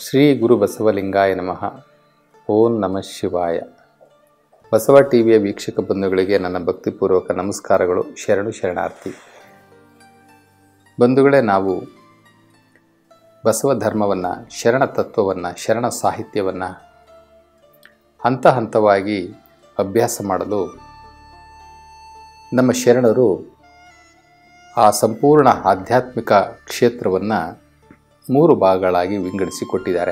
ಶ್ರೀ ಗುರು ಬಸವಲಿಂಗಾಯ ನಮಃ ಓಂ ನಮಃ ಶಿವಾಯ ಬಸವ ಟಿವಿಯ ವೀಕ್ಷಕ ಬಂಧುಗಳಿಗೆ ನನ್ನ ಭಕ್ತಿಪೂರ್ವಕ ನಮಸ್ಕಾರಗಳು ಶರಣು ಶರಣಾರ್ಥಿ ಬಂಧುಗಳೇ ನಾವು ಬಸವ ಧರ್ಮವನ್ನು ಶರಣ ತತ್ವವನ್ನು ಶರಣ ಸಾಹಿತ್ಯವನ್ನು ಹಂತ ಹಂತವಾಗಿ ಅಭ್ಯಾಸ ಮಾಡಲು ನಮ್ಮ ಶರಣರು ಆ ಸಂಪೂರ್ಣ ಆಧ್ಯಾತ್ಮಿಕ ಕ್ಷೇತ್ರವನ್ನು ಮೂರು ಭಾಗಗಳಾಗಿ ವಿಂಗಡಿಸಿಕೊಟ್ಟಿದ್ದಾರೆ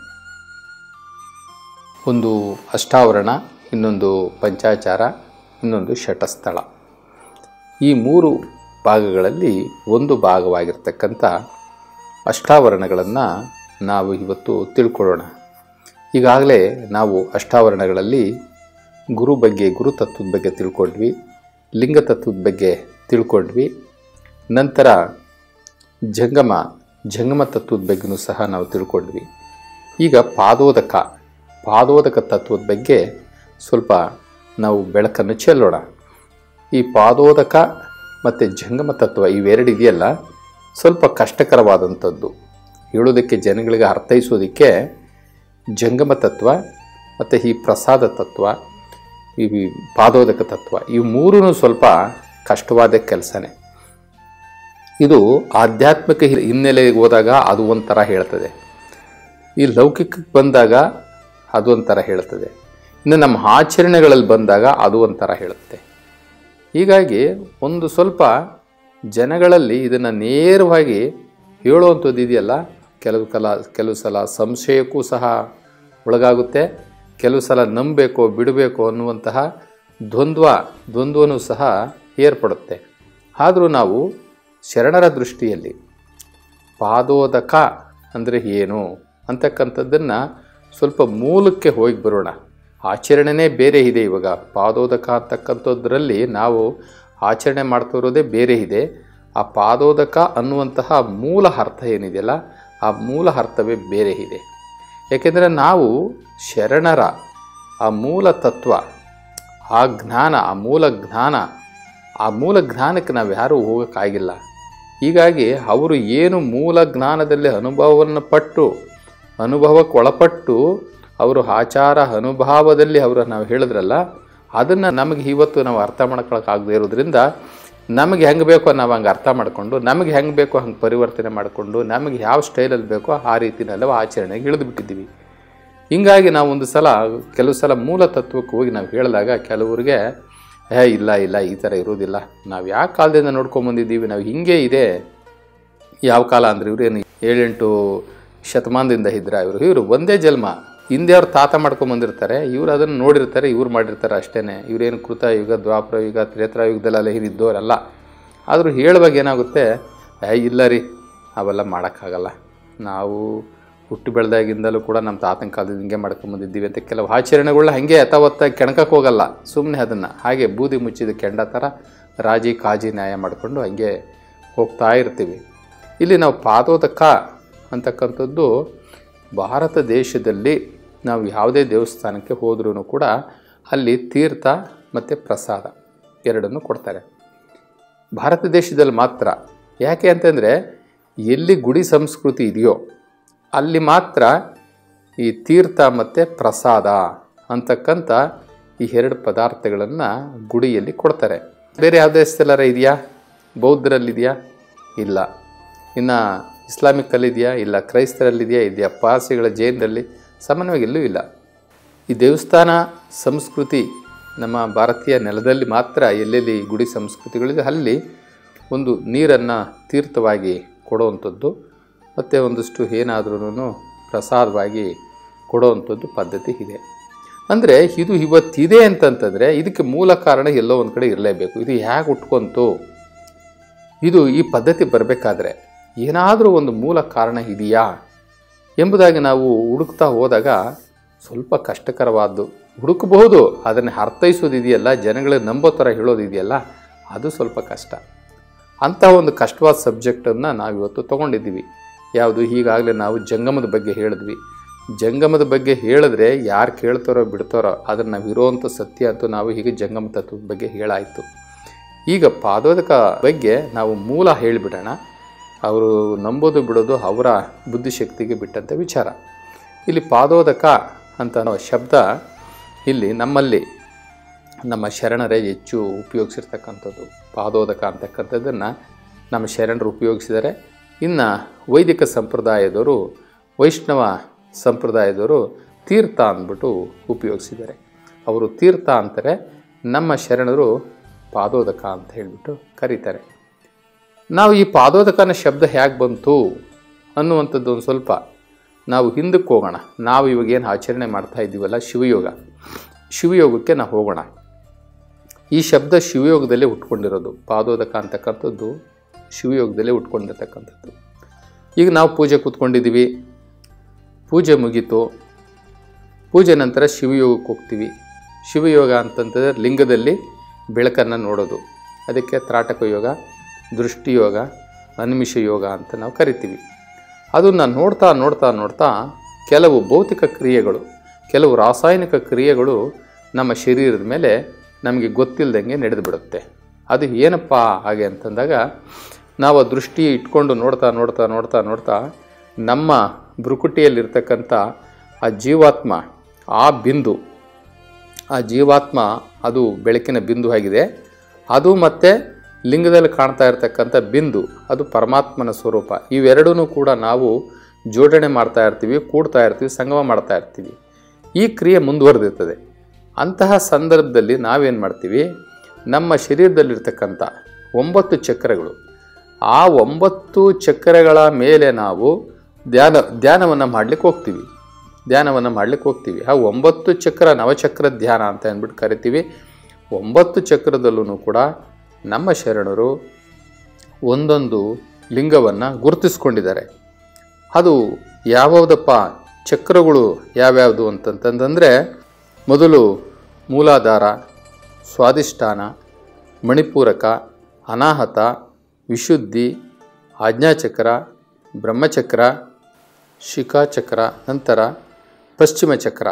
ಒಂದು ಅಷ್ಟಾವರಣ ಇನ್ನೊಂದು ಪಂಚಾಚಾರ ಇನ್ನೊಂದು ಶಟಸ್ಥಳ ಈ ಮೂರು ಭಾಗಗಳಲ್ಲಿ ಒಂದು ಭಾಗವಾಗಿರ್ತಕ್ಕಂಥ ಅಷ್ಟಾವರಣಗಳನ್ನು ನಾವು ಇವತ್ತು ತಿಳ್ಕೊಳ್ಳೋಣ ಈಗಾಗಲೇ ನಾವು ಅಷ್ಟಾವರಣಗಳಲ್ಲಿ ಗುರು ಬಗ್ಗೆ ಗುರು ತತ್ವದ ಬಗ್ಗೆ ತಿಳ್ಕೊಂಡ್ವಿ ಲಿಂಗ ತತ್ವದ ಬಗ್ಗೆ ತಿಳ್ಕೊಂಡ್ವಿ ನಂತರ ಜಂಗಮ ಜಂಗಮ ತತ್ವದ ಬಗ್ಗೆನೂ ಸಹ ನಾವು ತಿಳ್ಕೊಂಡ್ವಿ ಈಗ ಪಾದೋದಕ ಪಾದೋದಕ ತತ್ವದ ಬಗ್ಗೆ ಸ್ವಲ್ಪ ನಾವು ಬೆಳಕನ್ನು ಚೆಲ್ಲೋಣ ಈ ಪಾದೋದಕ ಮತ್ತು ಜಂಗಮ ತತ್ವ ಇವೆರಡಿದೆಯಲ್ಲ ಸ್ವಲ್ಪ ಕಷ್ಟಕರವಾದಂಥದ್ದು ಹೇಳೋದಕ್ಕೆ ಜನಗಳಿಗೆ ಅರ್ಥೈಸೋದಕ್ಕೆ ಜಂಗಮ ತತ್ವ ಮತ್ತು ಈ ಪ್ರಸಾದ ತತ್ವ ಈ ಪಾದೋದಕ ತತ್ವ ಇವು ಮೂರೂ ಸ್ವಲ್ಪ ಕಷ್ಟವಾದ ಕೆಲಸನೇ ಇದು ಆಧ್ಯಾತ್ಮಿಕ ಹಿನ್ನೆಲೆಗೆ ಹೋದಾಗ ಅದು ಒಂಥರ ಹೇಳ್ತದೆ ಈ ಲೌಕಿಕಕ್ಕೆ ಬಂದಾಗ ಅದು ಒಂಥರ ಹೇಳ್ತದೆ ಇನ್ನು ನಮ್ಮ ಆಚರಣೆಗಳಲ್ಲಿ ಬಂದಾಗ ಅದು ಒಂಥರ ಹೇಳುತ್ತೆ ಹೀಗಾಗಿ ಒಂದು ಸ್ವಲ್ಪ ಜನಗಳಲ್ಲಿ ಇದನ್ನು ನೇರವಾಗಿ ಹೇಳುವಂಥದ್ದು ಇದೆಯಲ್ಲ ಕೆಲವು ಕಲ ಕೆಲವು ಸಲ ಸಂಶಯಕ್ಕೂ ಸಹ ಒಳಗಾಗುತ್ತೆ ಕೆಲವು ಸಲ ನಂಬಬೇಕೋ ಬಿಡಬೇಕೋ ಅನ್ನುವಂತಹ ದ್ವಂದ್ವ ದ್ವಂದ್ವನೂ ಸಹ ಏರ್ಪಡುತ್ತೆ ಆದರೂ ನಾವು ಶರಣರ ದೃಷ್ಟಿಯಲ್ಲಿ ಪಾದೋದಕ ಅಂದರೆ ಏನು ಅಂತಕ್ಕಂಥದ್ದನ್ನು ಸ್ವಲ್ಪ ಮೂಲಕ್ಕೆ ಹೋಗಿ ಬರೋಣ ಆಚರಣೆನೇ ಬೇರೆ ಇದೆ ಇವಾಗ ಪಾದೋದಕ ಅಂತಕ್ಕಂಥದ್ರಲ್ಲಿ ನಾವು ಆಚರಣೆ ಮಾಡ್ತಿರೋದೇ ಬೇರೆ ಇದೆ ಆ ಪಾದೋದಕ ಅನ್ನುವಂತಹ ಮೂಲ ಅರ್ಥ ಏನಿದೆಯಲ್ಲ ಆ ಮೂಲ ಅರ್ಥವೇ ಬೇರೆ ಇದೆ ಏಕೆಂದರೆ ನಾವು ಶರಣರ ಆ ಮೂಲ ತತ್ವ ಆ ಜ್ಞಾನ ಆ ಮೂಲ ಜ್ಞಾನ ಆ ಮೂಲ ಜ್ಞಾನಕ್ಕೆ ನಾವು ಯಾರೂ ಹೋಗೋಕ್ಕಾಗಿಲ್ಲ ಹೀಗಾಗಿ ಅವರು ಏನು ಮೂಲ ಜ್ಞಾನದಲ್ಲಿ ಅನುಭವವನ್ನು ಪಟ್ಟು ಅನುಭವಕ್ಕೆ ಒಳಪಟ್ಟು ಅವರು ಆಚಾರ ಅನುಭವದಲ್ಲಿ ಅವರು ನಾವು ಹೇಳಿದ್ರಲ್ಲ ಅದನ್ನು ನಮಗೆ ಇವತ್ತು ನಾವು ಅರ್ಥ ಮಾಡ್ಕೊಳಕ್ಕಾಗದೇ ಇರೋದ್ರಿಂದ ನಮಗೆ ಹೆಂಗೆ ಬೇಕೋ ನಾವು ಹಂಗೆ ಅರ್ಥ ಮಾಡಿಕೊಂಡು ನಮಗೆ ಹೆಂಗೆ ಬೇಕೋ ಹಂಗೆ ಪರಿವರ್ತನೆ ಮಾಡಿಕೊಂಡು ನಮಗೆ ಯಾವ ಸ್ಟೈಲಲ್ಲಿ ಬೇಕೋ ಆ ರೀತಿನೆಲ್ಲ ಆಚರಣೆಗೆ ಇಳಿದು ಬಿಟ್ಟಿದ್ದೀವಿ ಹೀಗಾಗಿ ನಾವು ಒಂದು ಸಲ ಕೆಲವು ಸಲ ಮೂಲ ತತ್ವಕ್ಕೆ ಹೋಗಿ ನಾವು ಹೇಳಿದಾಗ ಕೆಲವರಿಗೆ ಏ ಇಲ್ಲ ಇಲ್ಲ ಈ ಥರ ಇರೋದಿಲ್ಲ ನಾವು ಯಾವ ಕಾಲದಿಂದ ನೋಡ್ಕೊಂಬಂದಿದ್ದೀವಿ ನಾವು ಹಿಂಗೆ ಇದೆ ಯಾವ ಕಾಲ ಅಂದರೆ ಇವ್ರೇನು ಏಳೆಂಟು ಶತಮಾನದಿಂದ ಇದ್ರ ಇವರು ಇವರು ಒಂದೇ ಜನ್ಮ ಹಿಂದೆ ಅವ್ರು ತಾತ ಮಾಡ್ಕೊಂಬಂದಿರ್ತಾರೆ ಇವ್ರು ಅದನ್ನು ನೋಡಿರ್ತಾರೆ ಇವ್ರು ಮಾಡಿರ್ತಾರೆ ಅಷ್ಟೇ ಇವರೇನು ಕೃತ ಯುಗ ದ್ವಾಪರ ಯುಗ ತ್ರೇತ್ರ ಯುಗದಲ್ಲೆಲ್ಲ ಇದ್ದವರಲ್ಲ ಆದರೂ ಹೇಳುವಾಗ ಏನಾಗುತ್ತೆ ಏ ಇಲ್ಲ ರೀ ಅವೆಲ್ಲ ಮಾಡೋಕ್ಕಾಗಲ್ಲ ನಾವು ಹುಟ್ಟು ಬೆಳೆದಾಗಿಂದಲೂ ಕೂಡ ನಮ್ಮ ತಾತನ ಕಾಲದಿಂದ ಹಿಂಗೆ ಮಾಡ್ಕೊಂಬಂದಿದ್ದೀವಿ ಅಂತ ಕೆಲವು ಆಚರಣೆಗಳನ್ನ ಹಾಗೆ ಯಥಾವತ್ತಾಗಿ ಕೆಣಕಕ್ಕೆ ಹೋಗಲ್ಲ ಸುಮ್ಮನೆ ಅದನ್ನು ಹಾಗೆ ಬೂದಿ ಮುಚ್ಚಿದ ಕೆಂಡ ಥರ ರಾಜಿ ಕಾಜಿ ನ್ಯಾಯ ಮಾಡಿಕೊಂಡು ಹಂಗೆ ಹೋಗ್ತಾ ಇರ್ತೀವಿ ಇಲ್ಲಿ ನಾವು ಪಾದೋದಕ ಅಂತಕ್ಕಂಥದ್ದು ಭಾರತ ದೇಶದಲ್ಲಿ ನಾವು ಯಾವುದೇ ದೇವಸ್ಥಾನಕ್ಕೆ ಹೋದ್ರೂ ಕೂಡ ಅಲ್ಲಿ ತೀರ್ಥ ಮತ್ತು ಪ್ರಸಾದ ಎರಡನ್ನು ಕೊಡ್ತಾರೆ ಭಾರತ ದೇಶದಲ್ಲಿ ಮಾತ್ರ ಯಾಕೆ ಅಂತಂದರೆ ಎಲ್ಲಿ ಗುಡಿ ಸಂಸ್ಕೃತಿ ಇದೆಯೋ ಅಲ್ಲಿ ಮಾತ್ರ ಈ ತೀರ್ಥ ಮತ್ತು ಪ್ರಸಾದ ಅಂತಕ್ಕಂಥ ಈ ಎರಡು ಪದಾರ್ಥಗಳನ್ನು ಗುಡಿಯಲ್ಲಿ ಕೊಡ್ತಾರೆ ಬೇರೆ ಯಾವುದೇ ದೇಶದಲ್ಲಾರ ಇದೆಯಾ ಬೌದ್ಧರಲ್ಲಿದೆಯಾ ಇಲ್ಲ ಇನ್ನು ಇಸ್ಲಾಮಿಕ್ಕಲ್ಲಿದೆಯಾ ಇಲ್ಲ ಕ್ರೈಸ್ತರಲ್ಲಿದೆಯಾ ಇದೆಯಾ ಪಾರ್ಸಿಗಳ ಜೈನರಲ್ಲಿ ಸಾಮಾನ್ಯವಾಗಿ ಎಲ್ಲೂ ಇಲ್ಲ ಈ ದೇವಸ್ಥಾನ ಸಂಸ್ಕೃತಿ ನಮ್ಮ ಭಾರತೀಯ ನೆಲದಲ್ಲಿ ಮಾತ್ರ ಎಲ್ಲೆಲ್ಲಿ ಗುಡಿ ಸಂಸ್ಕೃತಿಗಳಿದೆ ಅಲ್ಲಿ ಒಂದು ನೀರನ್ನು ತೀರ್ಥವಾಗಿ ಕೊಡುವಂಥದ್ದು ಮತ್ತು ಒಂದಷ್ಟು ಏನಾದ್ರೂ ಪ್ರಸಾದವಾಗಿ ಕೊಡುವಂಥದ್ದು ಪದ್ಧತಿ ಇದೆ ಅಂದರೆ ಇದು ಇವತ್ತಿದೆ ಅಂತಂತಂದರೆ ಇದಕ್ಕೆ ಮೂಲ ಕಾರಣ ಎಲ್ಲೋ ಒಂದು ಕಡೆ ಇರಲೇಬೇಕು ಇದು ಹೇಗೆ ಉಟ್ಕೊಂತು ಇದು ಈ ಪದ್ಧತಿ ಬರಬೇಕಾದ್ರೆ ಏನಾದರೂ ಒಂದು ಮೂಲ ಕಾರಣ ಇದೆಯಾ ಎಂಬುದಾಗಿ ನಾವು ಹುಡುಕ್ತಾ ಹೋದಾಗ ಸ್ವಲ್ಪ ಕಷ್ಟಕರವಾದ್ದು ಹುಡುಕಬಹುದು ಅದನ್ನು ಅರ್ಥೈಸೋದಿದೆಯಲ್ಲ ಜನಗಳಿಗೆ ನಂಬೋ ಥರ ಹೇಳೋದಿದೆಯಲ್ಲ ಅದು ಸ್ವಲ್ಪ ಕಷ್ಟ ಅಂಥ ಒಂದು ಕಷ್ಟವಾದ ಸಬ್ಜೆಕ್ಟನ್ನು ನಾವಿವತ್ತು ತೊಗೊಂಡಿದ್ದೀವಿ ಯಾವುದು ಈಗಾಗಲೇ ನಾವು ಜಂಗಮದ ಬಗ್ಗೆ ಹೇಳಿದ್ವಿ ಜಂಗಮದ ಬಗ್ಗೆ ಹೇಳಿದ್ರೆ ಯಾರು ಕೇಳ್ತಾರೋ ಬಿಡ್ತಾರೋ ಅದನ್ನು ನಾವು ಇರೋವಂಥ ಸತ್ಯ ಅಂತೂ ನಾವು ಹೀಗೆ ಜಂಗಮ ತತ್ವದ ಬಗ್ಗೆ ಹೇಳಾಯಿತು ಈಗ ಪಾದೋದಕ ಬಗ್ಗೆ ನಾವು ಮೂಲ ಹೇಳಿಬಿಡೋಣ ಅವರು ನಂಬೋದು ಬಿಡೋದು ಅವರ ಬುದ್ಧಿಶಕ್ತಿಗೆ ಬಿಟ್ಟಂಥ ವಿಚಾರ ಇಲ್ಲಿ ಪಾದೋದಕ ಅಂತ ಅನ್ನೋ ಶಬ್ದ ಇಲ್ಲಿ ನಮ್ಮಲ್ಲಿ ನಮ್ಮ ಶರಣರೇ ಹೆಚ್ಚು ಉಪಯೋಗಿಸಿರ್ತಕ್ಕಂಥದ್ದು ಪಾದೋದಕ ಅಂತಕ್ಕಂಥದ್ದನ್ನು ನಮ್ಮ ಶರಣರು ಉಪಯೋಗಿಸಿದರೆ ಇನ್ನು ವೈದಿಕ ಸಂಪ್ರದಾಯದವರು ವೈಷ್ಣವ ಸಂಪ್ರದಾಯದವರು ತೀರ್ಥ ಅಂದ್ಬಿಟ್ಟು ಉಪಯೋಗಿಸಿದ್ದಾರೆ ಅವರು ತೀರ್ಥ ಅಂತಾರೆ ನಮ್ಮ ಶರಣರು ಪಾದೋದಕ ಅಂತ ಹೇಳಿಬಿಟ್ಟು ಕರೀತಾರೆ ನಾವು ಈ ಪಾದೋದಕನ ಶಬ್ದ ಹೇಗೆ ಬಂತು ಅನ್ನುವಂಥದ್ದು ಒಂದು ಸ್ವಲ್ಪ ನಾವು ಹಿಂದಕ್ಕೆ ಹೋಗೋಣ ನಾವು ಇವಾಗ ಏನು ಆಚರಣೆ ಮಾಡ್ತಾ ಇದ್ದೀವಲ್ಲ ಶಿವಯೋಗ ಶಿವಯೋಗಕ್ಕೆ ನಾವು ಹೋಗೋಣ ಈ ಶಬ್ದ ಶಿವಯೋಗದಲ್ಲೇ ಉಟ್ಕೊಂಡಿರೋದು ಪಾದೋದಕ ಅಂತಕ್ಕಂಥದ್ದು ಶಿವಯೋಗದಲ್ಲೇ ಉಟ್ಕೊಂಡಿರ್ತಕ್ಕಂಥದ್ದು ಈಗ ನಾವು ಪೂಜೆ ಕೂತ್ಕೊಂಡಿದ್ದೀವಿ ಪೂಜೆ ಮುಗೀತು ಪೂಜೆ ನಂತರ ಶಿವಯೋಗಕ್ಕೆ ಹೋಗ್ತೀವಿ ಶಿವಯೋಗ ಅಂತಂತಂದರೆ ಲಿಂಗದಲ್ಲಿ ಬೆಳಕನ್ನು ನೋಡೋದು ಅದಕ್ಕೆ ತ್ರಾಟಕ ಯೋಗ ದೃಷ್ಟಿಯೋಗ ಅನ್ಮಿಷ ಯೋಗ ಅಂತ ನಾವು ಕರಿತೀವಿ ಅದನ್ನು ನೋಡ್ತಾ ನೋಡ್ತಾ ನೋಡ್ತಾ ಕೆಲವು ಭೌತಿಕ ಕ್ರಿಯೆಗಳು ಕೆಲವು ರಾಸಾಯನಿಕ ಕ್ರಿಯೆಗಳು ನಮ್ಮ ಶರೀರದ ಮೇಲೆ ನಮಗೆ ಗೊತ್ತಿಲ್ಲದಂಗೆ ನಡೆದು ಬಿಡುತ್ತೆ ಅದು ಏನಪ್ಪ ಹಾಗೆ ಅಂತಂದಾಗ ನಾವು ಆ ದೃಷ್ಟಿ ಇಟ್ಕೊಂಡು ನೋಡ್ತಾ ನೋಡ್ತಾ ನೋಡ್ತಾ ನೋಡ್ತಾ ನಮ್ಮ ಭ್ರುಕುಟಿಯಲ್ಲಿರ್ತಕ್ಕಂಥ ಆ ಜೀವಾತ್ಮ ಆ ಬಿಂದು ಆ ಜೀವಾತ್ಮ ಅದು ಬೆಳಕಿನ ಬಿಂದು ಆಗಿದೆ ಅದು ಮತ್ತು ಲಿಂಗದಲ್ಲಿ ಕಾಣ್ತಾ ಇರತಕ್ಕಂಥ ಬಿಂದು ಅದು ಪರಮಾತ್ಮನ ಸ್ವರೂಪ ಇವೆರಡೂ ಕೂಡ ನಾವು ಜೋಡಣೆ ಮಾಡ್ತಾ ಇರ್ತೀವಿ ಕೂಡ್ತಾ ಇರ್ತೀವಿ ಸಂಗಮ ಮಾಡ್ತಾ ಇರ್ತೀವಿ ಈ ಕ್ರಿಯೆ ಮುಂದುವರೆದಿರ್ತದೆ ಅಂತಹ ಸಂದರ್ಭದಲ್ಲಿ ನಾವೇನು ಮಾಡ್ತೀವಿ ನಮ್ಮ ಶರೀರದಲ್ಲಿರ್ತಕ್ಕಂಥ ಒಂಬತ್ತು ಚಕ್ರಗಳು ಆ ಒಂಬತ್ತು ಚಕ್ರಗಳ ಮೇಲೆ ನಾವು ಧ್ಯಾನ ಧ್ಯಾನವನ್ನು ಮಾಡಲಿಕ್ಕೆ ಹೋಗ್ತೀವಿ ಧ್ಯಾನವನ್ನು ಮಾಡಲಿಕ್ಕೆ ಹೋಗ್ತೀವಿ ಆ ಒಂಬತ್ತು ಚಕ್ರ ನವಚಕ್ರ ಧ್ಯಾನ ಅಂತ ಅಂದ್ಬಿಟ್ಟು ಕರಿತೀವಿ ಒಂಬತ್ತು ಚಕ್ರದಲ್ಲೂ ಕೂಡ ನಮ್ಮ ಶರಣರು ಒಂದೊಂದು ಲಿಂಗವನ್ನು ಗುರುತಿಸ್ಕೊಂಡಿದ್ದಾರೆ ಅದು ಯಾವ್ಯಾವುದಪ್ಪ ಚಕ್ರಗಳು ಯಾವ್ಯಾವುದು ಅಂತಂತಂದರೆ ಮೊದಲು ಮೂಲಾಧಾರ ಸ್ವಾದಿಷ್ಠಾನ ಮಣಿಪೂರಕ ಅನಾಹತ ವಿಶುದ್ಧಿ ಆಜ್ಞಾಚಕ್ರ ಬ್ರಹ್ಮಚಕ್ರ ಶಿಖಾಚಕ್ರ ನಂತರ ಪಶ್ಚಿಮ ಚಕ್ರ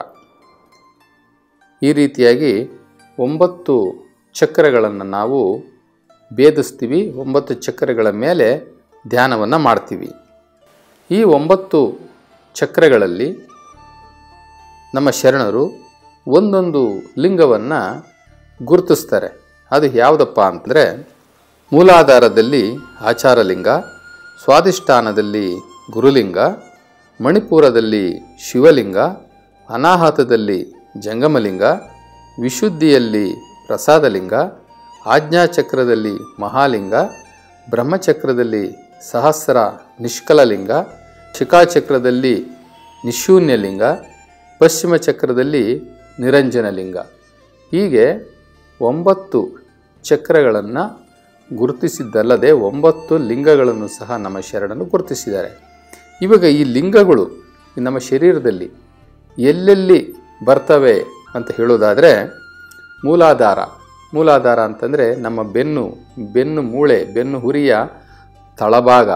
ಈ ರೀತಿಯಾಗಿ ಒಂಬತ್ತು ಚಕ್ರಗಳನ್ನು ನಾವು ಭೇದಿಸ್ತೀವಿ ಒಂಬತ್ತು ಚಕ್ರಗಳ ಮೇಲೆ ಧ್ಯಾನವನ್ನು ಮಾಡ್ತೀವಿ ಈ ಒಂಬತ್ತು ಚಕ್ರಗಳಲ್ಲಿ ನಮ್ಮ ಶರಣರು ಒಂದೊಂದು ಲಿಂಗವನ್ನು ಗುರುತಿಸ್ತಾರೆ ಅದು ಯಾವುದಪ್ಪ ಅಂತಂದರೆ ಮೂಲಾಧಾರದಲ್ಲಿ ಆಚಾರಲಿಂಗ ಸ್ವಾದಿಷ್ಠಾನದಲ್ಲಿ ಗುರುಲಿಂಗ ಮಣಿಪುರದಲ್ಲಿ ಶಿವಲಿಂಗ ಅನಾಹತದಲ್ಲಿ ಜಂಗಮಲಿಂಗ ವಿಶುದ್ಧಿಯಲ್ಲಿ ಪ್ರಸಾದಲಿಂಗ ಆಜ್ಞಾಚಕ್ರದಲ್ಲಿ ಮಹಾಲಿಂಗ ಬ್ರಹ್ಮಚಕ್ರದಲ್ಲಿ ಸಹಸ್ರ ನಿಷ್ಕಲಲಿಂಗ ಶಿಖಾಚಕ್ರದಲ್ಲಿ ನಿಶೂನ್ಯಲಿಂಗ ಪಶ್ಚಿಮ ಚಕ್ರದಲ್ಲಿ ನಿರಂಜನಲಿಂಗ ಹೀಗೆ ಒಂಬತ್ತು ಚಕ್ರಗಳನ್ನು ಗುರುತಿಸಿದ್ದಲ್ಲದೆ ಒಂಬತ್ತು ಲಿಂಗಗಳನ್ನು ಸಹ ನಮ್ಮ ಶರಣರು ಗುರುತಿಸಿದ್ದಾರೆ ಇವಾಗ ಈ ಲಿಂಗಗಳು ನಮ್ಮ ಶರೀರದಲ್ಲಿ ಎಲ್ಲೆಲ್ಲಿ ಬರ್ತವೆ ಅಂತ ಹೇಳೋದಾದರೆ ಮೂಲಾಧಾರ ಮೂಲಾಧಾರ ಅಂತಂದರೆ ನಮ್ಮ ಬೆನ್ನು ಬೆನ್ನು ಮೂಳೆ ಬೆನ್ನು ಹುರಿಯ ತಳಭಾಗ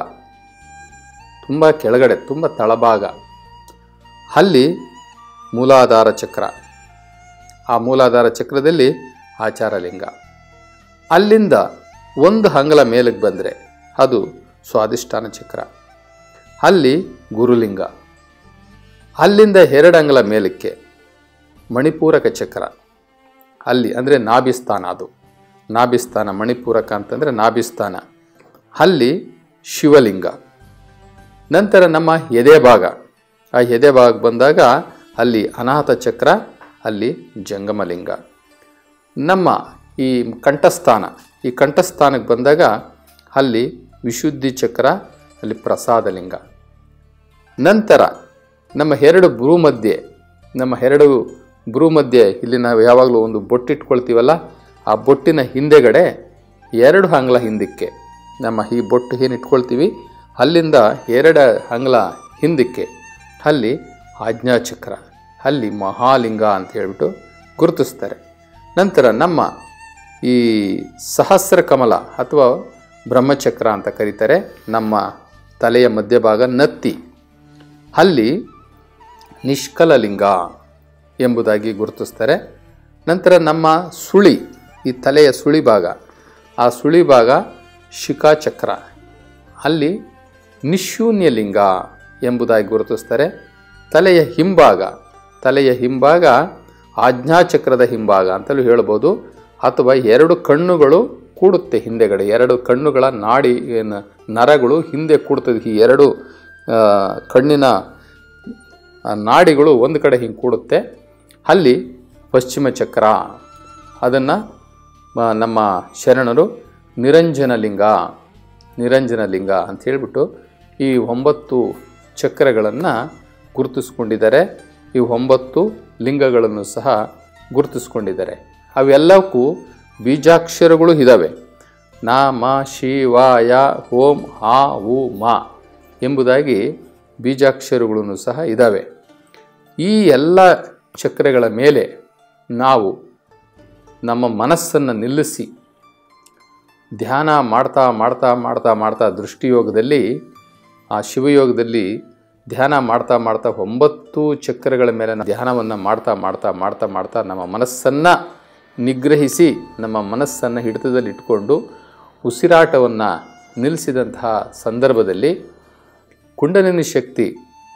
ತುಂಬ ಕೆಳಗಡೆ ತುಂಬ ತಳಭಾಗ ಅಲ್ಲಿ ಮೂಲಾಧಾರ ಚಕ್ರ ಆ ಮೂಲಾಧಾರ ಚಕ್ರದಲ್ಲಿ ಆಚಾರಲಿಂಗ ಅಲ್ಲಿಂದ ಒಂದು ಅಂಗಲ ಮೇಲಕ್ಕೆ ಬಂದರೆ ಅದು ಸ್ವಾದಿಷ್ಠಾನ ಚಕ್ರ ಅಲ್ಲಿ ಗುರುಲಿಂಗ ಅಲ್ಲಿಂದ ಎರಡು ಅಂಗಲ ಮೇಲಕ್ಕೆ ಮಣಿಪೂರಕ ಚಕ್ರ ಅಲ್ಲಿ ಅಂದರೆ ನಾಭಿಸ್ಥಾನ ಅದು ನಾಭಿಸ್ಥಾನ ಮಣಿಪೂರಕ ಅಂತಂದರೆ ನಾಭಿಸ್ಥಾನ ಅಲ್ಲಿ ಶಿವಲಿಂಗ ನಂತರ ನಮ್ಮ ಎದೆ ಭಾಗ ಆ ಎದೆ ಭಾಗ ಬಂದಾಗ ಅಲ್ಲಿ ಅನಾಹತ ಚಕ್ರ ಅಲ್ಲಿ ಜಂಗಮಲಿಂಗ ನಮ್ಮ ಈ ಕಂಠಸ್ಥಾನ ಈ ಕಂಠಸ್ಥಾನಕ್ಕೆ ಬಂದಾಗ ಅಲ್ಲಿ ವಿಶುದ್ಧಿ ಚಕ್ರ ಅಲ್ಲಿ ಪ್ರಸಾದಲಿಂಗ ನಂತರ ನಮ್ಮ ಎರಡು ಭ್ರೂ ಮಧ್ಯೆ ನಮ್ಮ ಎರಡು ಭ್ರೂ ಮಧ್ಯೆ ಇಲ್ಲಿ ನಾವು ಯಾವಾಗಲೂ ಒಂದು ಬೊಟ್ಟಿಟ್ಕೊಳ್ತೀವಲ್ಲ ಆ ಬೊಟ್ಟಿನ ಹಿಂದೆಗಡೆ ಎರಡು ಅಂಗ್ಲ ಹಿಂದಕ್ಕೆ ನಮ್ಮ ಈ ಬೊಟ್ಟು ಏನು ಇಟ್ಕೊಳ್ತೀವಿ ಅಲ್ಲಿಂದ ಎರಡು ಅಂಗ್ಲ ಹಿಂದಕ್ಕೆ ಅಲ್ಲಿ ಆಜ್ಞಾಚಕ್ರ ಅಲ್ಲಿ ಮಹಾಲಿಂಗ ಅಂತ ಹೇಳ್ಬಿಟ್ಟು ಗುರುತಿಸ್ತಾರೆ ನಂತರ ನಮ್ಮ ಈ ಸಹಸ್ರ ಕಮಲ ಅಥವಾ ಬ್ರಹ್ಮಚಕ್ರ ಅಂತ ಕರೀತಾರೆ ನಮ್ಮ ತಲೆಯ ಮಧ್ಯಭಾಗ ನತ್ತಿ ಅಲ್ಲಿ ನಿಷ್ಕಲಲಿಂಗ ಎಂಬುದಾಗಿ ಗುರುತಿಸ್ತಾರೆ ನಂತರ ನಮ್ಮ ಸುಳಿ ಈ ತಲೆಯ ಸುಳಿ ಭಾಗ ಆ ಸುಳಿ ಭಾಗ ಶಿಖಾಚಕ್ರ ಅಲ್ಲಿ ನಿಶೂನ್ಯಲಿಂಗ ಎಂಬುದಾಗಿ ಗುರುತಿಸ್ತಾರೆ ತಲೆಯ ಹಿಂಭಾಗ ತಲೆಯ ಹಿಂಭಾಗ ಆಜ್ಞಾಚಕ್ರದ ಹಿಂಭಾಗ ಅಂತಲೂ ಹೇಳ್ಬೋದು ಅಥವಾ ಎರಡು ಕಣ್ಣುಗಳು ಕೂಡುತ್ತೆ ಹಿಂದೆಗಡೆ ಎರಡು ಕಣ್ಣುಗಳ ನಾಡಿ ಏನು ನರಗಳು ಹಿಂದೆ ಕೂಡ್ತದೆ ಈ ಎರಡು ಆ, ಕಣ್ಣಿನ ಆ ನಾಡಿಗಳು ಒಂದು ಕಡೆ ಹಿಂಗೆ ಕೂಡುತ್ತೆ ಅಲ್ಲಿ ಪಶ್ಚಿಮ ಚಕ್ರ ಅದನ್ನು ನಮ್ಮ ಶರಣರು ನಿರಂಜನ ಲಿಂಗ ನಿರಂಜನ ಲಿಂಗ ಅಂತ ಹೇಳಿಬಿಟ್ಟು ಈ ಒಂಬತ್ತು ಚಕ್ರಗಳನ್ನು ಗುರುತಿಸ್ಕೊಂಡಿದ್ದಾರೆ ಈ ಒಂಬತ್ತು ಲಿಂಗಗಳನ್ನು ಸಹ ಗುರುತಿಸ್ಕೊಂಡಿದ್ದಾರೆ ಅವೆಲ್ಲಕ್ಕೂ ಬೀಜಾಕ್ಷರಗಳು ಇದ್ದಾವೆ ನ ಮ ಶಿವಾಯ ಓಂ ಆ ಉ ಮ ಎಂಬುದಾಗಿ ಬೀಜಾಕ್ಷರಗಳನ್ನು ಸಹ ಇದ್ದಾವೆ ಈ ಎಲ್ಲ ಚಕ್ರಗಳ ಮೇಲೆ ನಾವು ನಮ್ಮ ಮನಸ್ಸನ್ನು ನಿಲ್ಲಿಸಿ ಧ್ಯಾನ ಮಾಡ್ತಾ ಮಾಡ್ತಾ ಮಾಡ್ತಾ ಮಾಡ್ತಾ ದೃಷ್ಟಿಯೋಗದಲ್ಲಿ ಆ ಶಿವಯೋಗದಲ್ಲಿ ಧ್ಯಾನ ಮಾಡ್ತಾ ಮಾಡ್ತಾ ಒಂಬತ್ತು ಚಕ್ರಗಳ ಮೇಲೆ ನಾವು ಧ್ಯಾನವನ್ನು ಮಾಡ್ತಾ ಮಾಡ್ತಾ ಮಾಡ್ತಾ ಮಾಡ್ತಾ ನಮ್ಮ ಮನಸ್ಸನ್ನು ನಿಗ್ರಹಿಸಿ ನಮ್ಮ ಮನಸ್ಸನ್ನು ಹಿಡಿತದಲ್ಲಿ ಇಟ್ಕೊಂಡು ಉಸಿರಾಟವನ್ನು ನಿಲ್ಲಿಸಿದಂತಹ ಸಂದರ್ಭದಲ್ಲಿ ಕುಂಡಲಿನಿ ಶಕ್ತಿ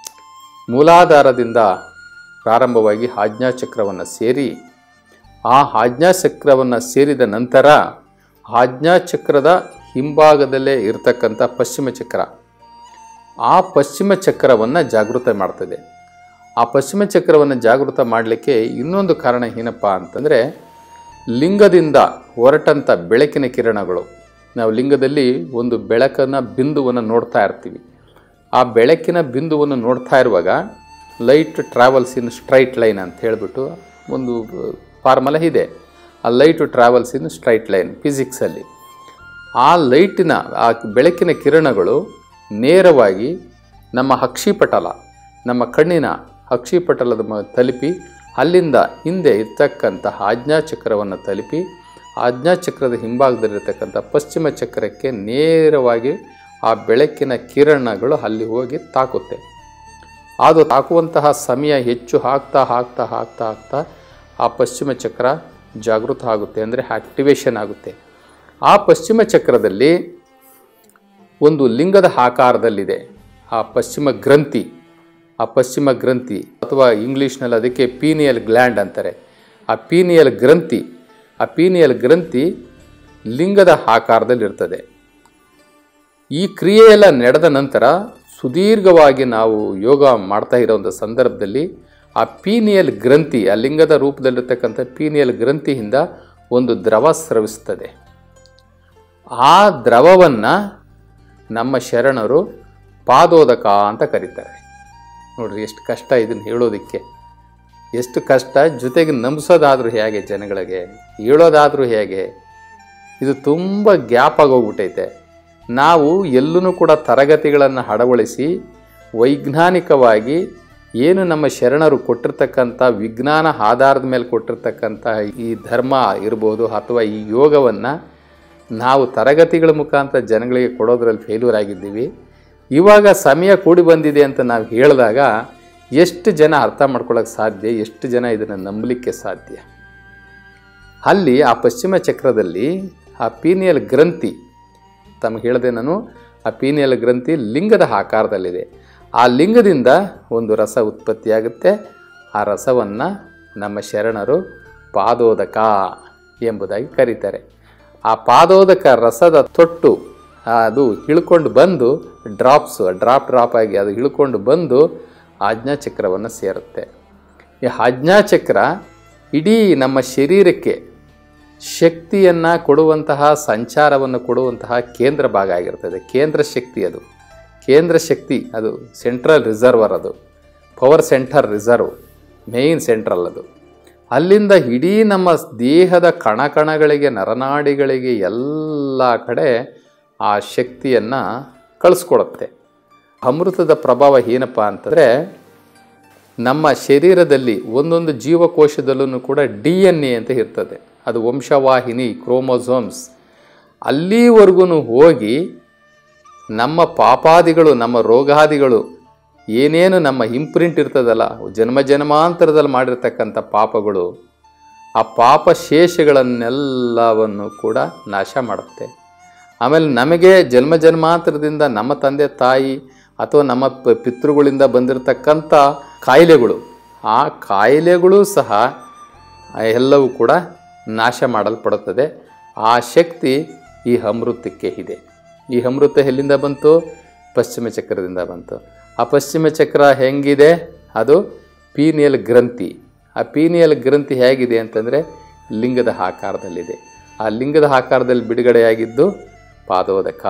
ಮೂಲಾಧಾರದಿಂದ ಪ್ರಾರಂಭವಾಗಿ ಆಜ್ಞಾಚಕ್ರವನ್ನು ಸೇರಿ ಆ ಆಜ್ಞಾಚಕ್ರವನ್ನು ಸೇರಿದ ನಂತರ ಆಜ್ಞಾಚಕ್ರದ ಹಿಂಭಾಗದಲ್ಲೇ ಇರತಕ್ಕಂಥ ಪಶ್ಚಿಮ ಚಕ್ರ ಆ ಪಶ್ಚಿಮ ಚಕ್ರವನ್ನು ಜಾಗೃತ ಮಾಡ್ತದೆ ಆ ಪಶ್ಚಿಮ ಚಕ್ರವನ್ನು ಜಾಗೃತ ಮಾಡಲಿಕ್ಕೆ ಇನ್ನೊಂದು ಕಾರಣ ಏನಪ್ಪ ಅಂತಂದರೆ ಲಿಂಗದಿಂದ ಹೊರಟಂಥ ಬೆಳಕಿನ ಕಿರಣಗಳು ನಾವು ಲಿಂಗದಲ್ಲಿ ಒಂದು ಬೆಳಕನ್ನ ಬಿಂದುವನ್ನು ನೋಡ್ತಾ ಇರ್ತೀವಿ ಆ ಬೆಳಕಿನ ಬಿಂದುವನ್ನು ನೋಡ್ತಾ ಇರುವಾಗ light travels in straight line ಅಂತ ಹೇಳಿಬಿಟ್ಟು ಒಂದು ಫಾರ್ಮುಲಾ ಇದೆ ಆ light travels in straight line ಫಿಸಿಕ್ಸಲ್ಲಿ ಆ ಲೈಟಿನ ಆ ಬೆಳಕಿನ ಕಿರಣಗಳು ನೇರವಾಗಿ ನಮ್ಮ ಅಕ್ಷಿಪಟಲ ನಮ್ಮ ಕಣ್ಣಿನ ಅಕ್ಷಿಪಟಲದ ಮ ತಲುಪಿ ಅಲ್ಲಿಂದ ಹಿಂದೆ ಇರ್ತಕ್ಕಂಥ ಆಜ್ಞಾಚಕ್ರವನ್ನು ತಲುಪಿ ಆಜ್ಞಾಚಕ್ರದ ಹಿಂಭಾಗದಲ್ಲಿರ್ತಕ್ಕಂಥ ಪಶ್ಚಿಮ ಚಕ್ರಕ್ಕೆ ನೇರವಾಗಿ ಆ ಬೆಳಕಿನ ಕಿರಣಗಳು ಅಲ್ಲಿ ಹೋಗಿ ತಾಕುತ್ತೆ ಅದು ತಾಕುವಂತಹ ಸಮಯ ಹೆಚ್ಚು ಆಗ್ತಾ ಆಗ್ತಾ ಆಗ್ತಾ ಆಗ್ತಾ ಆ ಪಶ್ಚಿಮ ಚಕ್ರ ಜಾಗೃತ ಆಗುತ್ತೆ ಅಂದರೆ ಆಕ್ಟಿವೇಶನ್ ಆಗುತ್ತೆ ಆ ಪಶ್ಚಿಮ ಚಕ್ರದಲ್ಲಿ ಒಂದು ಲಿಂಗದ ಆಕಾರದಲ್ಲಿದೆ ಆ ಪಶ್ಚಿಮ ಗ್ರಂಥಿ ಆ ಪಶ್ಚಿಮ ಗ್ರಂಥಿ ಅಥವಾ ಇಂಗ್ಲೀಷ್ನಲ್ಲಿ ಅದಕ್ಕೆ ಪೀನಿಯಲ್ ಗ್ಲ್ಯಾಂಡ್ ಅಂತಾರೆ ಆ ಪೀನಿಯಲ್ ಗ್ರಂಥಿ ಆ ಪೀನಿಯಲ್ ಗ್ರಂಥಿ ಲಿಂಗದ ಆಕಾರದಲ್ಲಿರ್ತದೆ ಈ ಕ್ರಿಯೆಯೆಲ್ಲ ನಡೆದ ನಂತರ ಸುದೀರ್ಘವಾಗಿ ನಾವು ಯೋಗ ಮಾಡ್ತಾ ಇರೋಂಥ ಸಂದರ್ಭದಲ್ಲಿ ಆ ಪೀನಿಯಲ್ ಗ್ರಂಥಿ ಆ ಲಿಂಗದ ರೂಪದಲ್ಲಿರ್ತಕ್ಕಂಥ ಪೀನಿಯಲ್ ಗ್ರಂಥಿಯಿಂದ ಒಂದು ದ್ರವ ಸ್ರವಿಸ್ತದೆ ಆ ದ್ರವವನ್ನು ನಮ್ಮ ಶರಣರು ಪಾದೋದಕ ಅಂತ ಕರೀತಾರೆ ನೋಡ್ರಿ ಎಷ್ಟು ಕಷ್ಟ ಇದನ್ನು ಹೇಳೋದಕ್ಕೆ ಎಷ್ಟು ಕಷ್ಟ ಜೊತೆಗೆ ನಂಬಿಸೋದಾದರೂ ಹೇಗೆ ಜನಗಳಿಗೆ ಹೇಳೋದಾದರೂ ಹೇಗೆ ಇದು ತುಂಬ ಗ್ಯಾಪ್ ಆಗೋಗ್ಬಿಟ್ಟೈತೆ ನಾವು ಎಲ್ಲೂ ಕೂಡ ತರಗತಿಗಳನ್ನು ಅಳವಡಿಸಿ ವೈಜ್ಞಾನಿಕವಾಗಿ ಏನು ನಮ್ಮ ಶರಣರು ಕೊಟ್ಟಿರ್ತಕ್ಕಂಥ ವಿಜ್ಞಾನ ಆಧಾರದ ಮೇಲೆ ಕೊಟ್ಟಿರ್ತಕ್ಕಂಥ ಈ ಧರ್ಮ ಇರ್ಬೋದು ಅಥವಾ ಈ ಯೋಗವನ್ನು ನಾವು ತರಗತಿಗಳ ಮುಖಾಂತರ ಜನಗಳಿಗೆ ಕೊಡೋದ್ರಲ್ಲಿ ಫೇಲ್ಯೂರ್ ಆಗಿದ್ದೀವಿ ಇವಾಗ ಸಮಯ ಕೂಡಿ ಬಂದಿದೆ ಅಂತ ನಾವು ಹೇಳಿದಾಗ ಎಷ್ಟು ಜನ ಅರ್ಥ ಮಾಡ್ಕೊಳ್ಳೋಕೆ ಸಾಧ್ಯ ಎಷ್ಟು ಜನ ಇದನ್ನು ನಂಬಲಿಕ್ಕೆ ಸಾಧ್ಯ ಅಲ್ಲಿ ಆ ಪಶ್ಚಿಮ ಚಕ್ರದಲ್ಲಿ ಆ ಪೀನಿಯಲ್ ಗ್ರಂಥಿ ತಮಗೆ ಹೇಳಿದೆ ನಾನು ಆ ಪೀನಿಯಲ್ ಗ್ರಂಥಿ ಲಿಂಗದ ಆಕಾರದಲ್ಲಿದೆ ಆ ಲಿಂಗದಿಂದ ಒಂದು ರಸ ಉತ್ಪತ್ತಿಯಾಗುತ್ತೆ ಆ ರಸವನ್ನು ನಮ್ಮ ಶರಣರು ಪಾದೋದಕ ಎಂಬುದಾಗಿ ಕರೀತಾರೆ ಆ ಪಾದೋದಕ ರಸದ ತೊಟ್ಟು ಅದು ಇಳ್ಕೊಂಡು ಬಂದು ಡ್ರಾಪ್ಸು ಡ್ರಾಪ್ ಡ್ರಾಪ್ ಆಗಿ ಅದು ಇಳ್ಕೊಂಡು ಬಂದು ಆಜ್ಞಾಚಕ್ರವನ್ನು ಸೇರುತ್ತೆ ಈ ಆಜ್ಞಾಚಕ್ರ ಇಡೀ ನಮ್ಮ ಶರೀರಕ್ಕೆ ಶಕ್ತಿಯನ್ನು ಕೊಡುವಂತಹ ಸಂಚಾರವನ್ನು ಕೊಡುವಂತಹ ಕೇಂದ್ರ ಭಾಗ ಆಗಿರ್ತದೆ ಕೇಂದ್ರ ಶಕ್ತಿ ಅದು ಕೇಂದ್ರ ಶಕ್ತಿ ಅದು ಸೆಂಟ್ರಲ್ ರಿಸರ್ವರ್ ಅದು power centre reserve main central ಅದು ಅಲ್ಲಿಂದ ಇಡೀ ನಮ್ಮ ದೇಹದ ಕಣಕಣಗಳಿಗೆ ನರನಾಡಿಗಳಿಗೆ ಎಲ್ಲ ಕಡೆ ಆ ಶಕ್ತಿಯನ್ನು ಕಳಿಸ್ಕೊಡುತ್ತೆ ಅಮೃತದ ಪ್ರಭಾವ ಏನಪ್ಪ ಅಂತಂದರೆ ನಮ್ಮ ಶರೀರದಲ್ಲಿ ಒಂದೊಂದು ಜೀವಕೋಶದಲ್ಲೂ ಕೂಡ ಡಿ ಎನ್ ಎ ಅಂತ ಇರ್ತದೆ ಅದು ವಂಶವಾಹಿನಿ ಕ್ರೋಮೋಸೋಮ್ಸ್ ಅಲ್ಲಿವರೆಗೂ ಹೋಗಿ ನಮ್ಮ ಪಾಪಾದಿಗಳು ನಮ್ಮ ರೋಗಾದಿಗಳು ಏನೇನು ನಮ್ಮ ಇಂಪ್ರಿಂಟ್ ಇರ್ತದಲ್ಲ ಜನ್ಮ ಜನ್ಮಾಂತರದಲ್ಲಿ ಮಾಡಿರ್ತಕ್ಕಂಥ ಪಾಪಗಳು ಆ ಪಾಪ ಶೇಷಗಳನ್ನೆಲ್ಲವನ್ನು ಕೂಡ ನಾಶ ಮಾಡುತ್ತೆ ಆಮೇಲೆ ನಮಗೆ ಜನ್ಮ ಜನ್ಮಾಂತರದಿಂದ ನಮ್ಮ ತಂದೆ ತಾಯಿ ಅಥವಾ ನಮ್ಮ ಪ- ಪಿತೃಗಳಿಂದ ಬಂದಿರತಕ್ಕಂಥ ಕಾಯಿಲೆಗಳು ಆ ಕಾಯಿಲೆಗಳು ಸಹ ಆ ಎಲ್ಲವೂ ಕೂಡ ನಾಶ ಮಾಡಲ್ಪಡುತ್ತದೆ ಆ ಶಕ್ತಿ ಈ ಅಮೃತಕ್ಕೆ ಇದೆ ಈ ಅಮೃತ ಎಲ್ಲಿಂದ ಬಂತು ಪಶ್ಚಿಮ ಚಕ್ರದಿಂದ ಬಂತು ಆ ಪಶ್ಚಿಮ ಚಕ್ರ ಹೆಂಗಿದೆ ಅದು ಪೀನಿಯಲ್ ಗ್ರಂಥಿ ಆ ಪೀನಿಯಲ್ ಗ್ರಂಥಿ ಹೇಗಿದೆ ಅಂತಂದರೆ ಲಿಂಗದ ಆಕಾರದಲ್ಲಿದೆ ಆ ಲಿಂಗದ ಆಕಾರದಲ್ಲಿ ಬಿಡುಗಡೆಯಾಗಿದ್ದು ಪಾದೋದಕ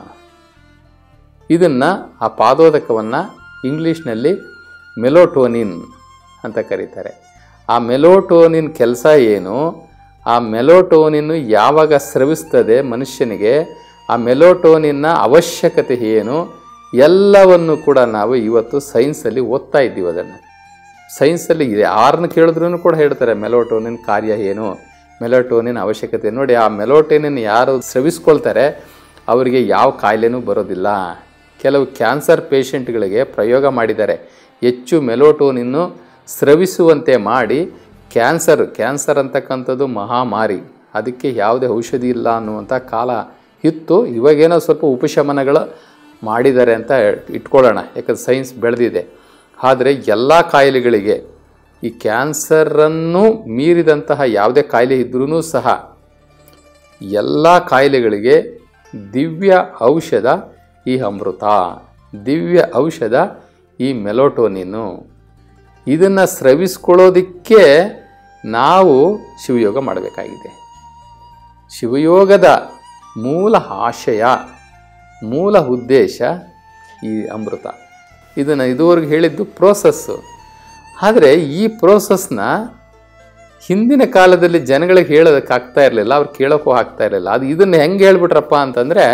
ಇದನ್ನು ಆ ಪಾದೋದಕವನ್ನು ಇಂಗ್ಲೀಷ್ನಲ್ಲಿ ಮೆಲೋಟೋನಿನ್ ಅಂತ ಕರೀತಾರೆ ಆ ಮೆಲೋಟೋನಿನ್ ಕೆಲಸ ಏನು ಆ ಮೆಲೋಟೋನಿನ್ ಯಾವಾಗ ಸ್ರವಿಸ್ತದೆ ಮನುಷ್ಯನಿಗೆ ಆ ಮೆಲೋಟೋನಿನ್ನ ಅವಶ್ಯಕತೆ ಏನು ಎಲ್ಲವನ್ನು ಕೂಡ ನಾವು ಇವತ್ತು ಸೈನ್ಸಲ್ಲಿ ಓದ್ತಾ ಇದ್ದೀವಿ ಅದನ್ನು ಸೈನ್ಸಲ್ಲಿ ಇದೆ ಯಾರನ್ನ ಕೇಳಿದ್ರೂ ಕೂಡ ಹೇಳ್ತಾರೆ ಮೆಲೋಟೋನಿನ್ ಕಾರ್ಯ ಏನು ಮೆಲೋಟೋನಿನ್ ಅವಶ್ಯಕತೆ ನೋಡಿ ಆ ಮೆಲೋಟೋನಿನ್ ಯಾರು ಸ್ರವಿಸ್ಕೊಳ್ತಾರೆ ಅವರಿಗೆ ಯಾವ ಕಾಯಿಲೆನೂ ಬರೋದಿಲ್ಲ ಕೆಲವು ಕ್ಯಾನ್ಸರ್ ಪೇಷಂಟ್ಗಳಿಗೆ ಪ್ರಯೋಗ ಮಾಡಿದ್ದಾರೆ ಹೆಚ್ಚು ಮೆಲೋಟೋನಿನ್ನು ಸ್ರವಿಸುವಂತೆ ಮಾಡಿ ಕ್ಯಾನ್ಸರ್ ಕ್ಯಾನ್ಸರ್ ಅಂತಕ್ಕಂಥದ್ದು ಮಹಾಮಾರಿ ಅದಕ್ಕೆ ಯಾವುದೇ ಔಷಧಿ ಇಲ್ಲ ಅನ್ನುವಂಥ ಕಾಲ ಇತ್ತು ಇವಾಗೇನೋ ಸ್ವಲ್ಪ ಉಪಶಮನಗಳು ಮಾಡಿದ್ದಾರೆ ಅಂತ ಇಟ್ಕೊಳ್ಳೋಣ ಯಾಕಂದ್ರೆ ಸೈನ್ಸ್ ಬೆಳೆದಿದೆ ಆದರೆ ಎಲ್ಲ ಕಾಯಿಲೆಗಳಿಗೆ ಈ ಕ್ಯಾನ್ಸರನ್ನು ಮೀರಿದಂತಹ ಯಾವುದೇ ಕಾಯಿಲೆ ಇದ್ರೂ ಸಹ ಎಲ್ಲ ಕಾಯಿಲೆಗಳಿಗೆ ದಿವ್ಯ ಔಷಧ ಈ ಅಮೃತ ದಿವ್ಯ ಔಷಧ ಈ ಮೆಲೋಟೋನಿನು ಇದನ್ನು ಸ್ರವಿಸ್ಕೊಳ್ಳೋದಕ್ಕೆ ನಾವು ಶಿವಯೋಗ ಮಾಡಬೇಕಾಗಿದೆ ಶಿವಯೋಗದ ಮೂಲ ಆಶಯ ಮೂಲ ಉದ್ದೇಶ ಈ ಅಮೃತ ಇದನ್ನು ಇದುವರೆಗೆ ಹೇಳಿದ್ದು ಪ್ರೋಸೆಸ್ಸು ಆದರೆ ಈ ಪ್ರೋಸೆಸ್ನ ಹಿಂದಿನ ಕಾಲದಲ್ಲಿ ಜನಗಳಿಗೆ ಹೇಳೋದಕ್ಕೆ ಆಗ್ತಾ ಇರಲಿಲ್ಲ ಅವ್ರು ಕೇಳೋಕ್ಕೂ ಆಗ್ತಾ ಇರಲಿಲ್ಲ ಅದು ಇದನ್ನು ಹೆಂಗೆ ಹೇಳ್ಬಿಟ್ರಪ್ಪ ಅಂತಂದರೆ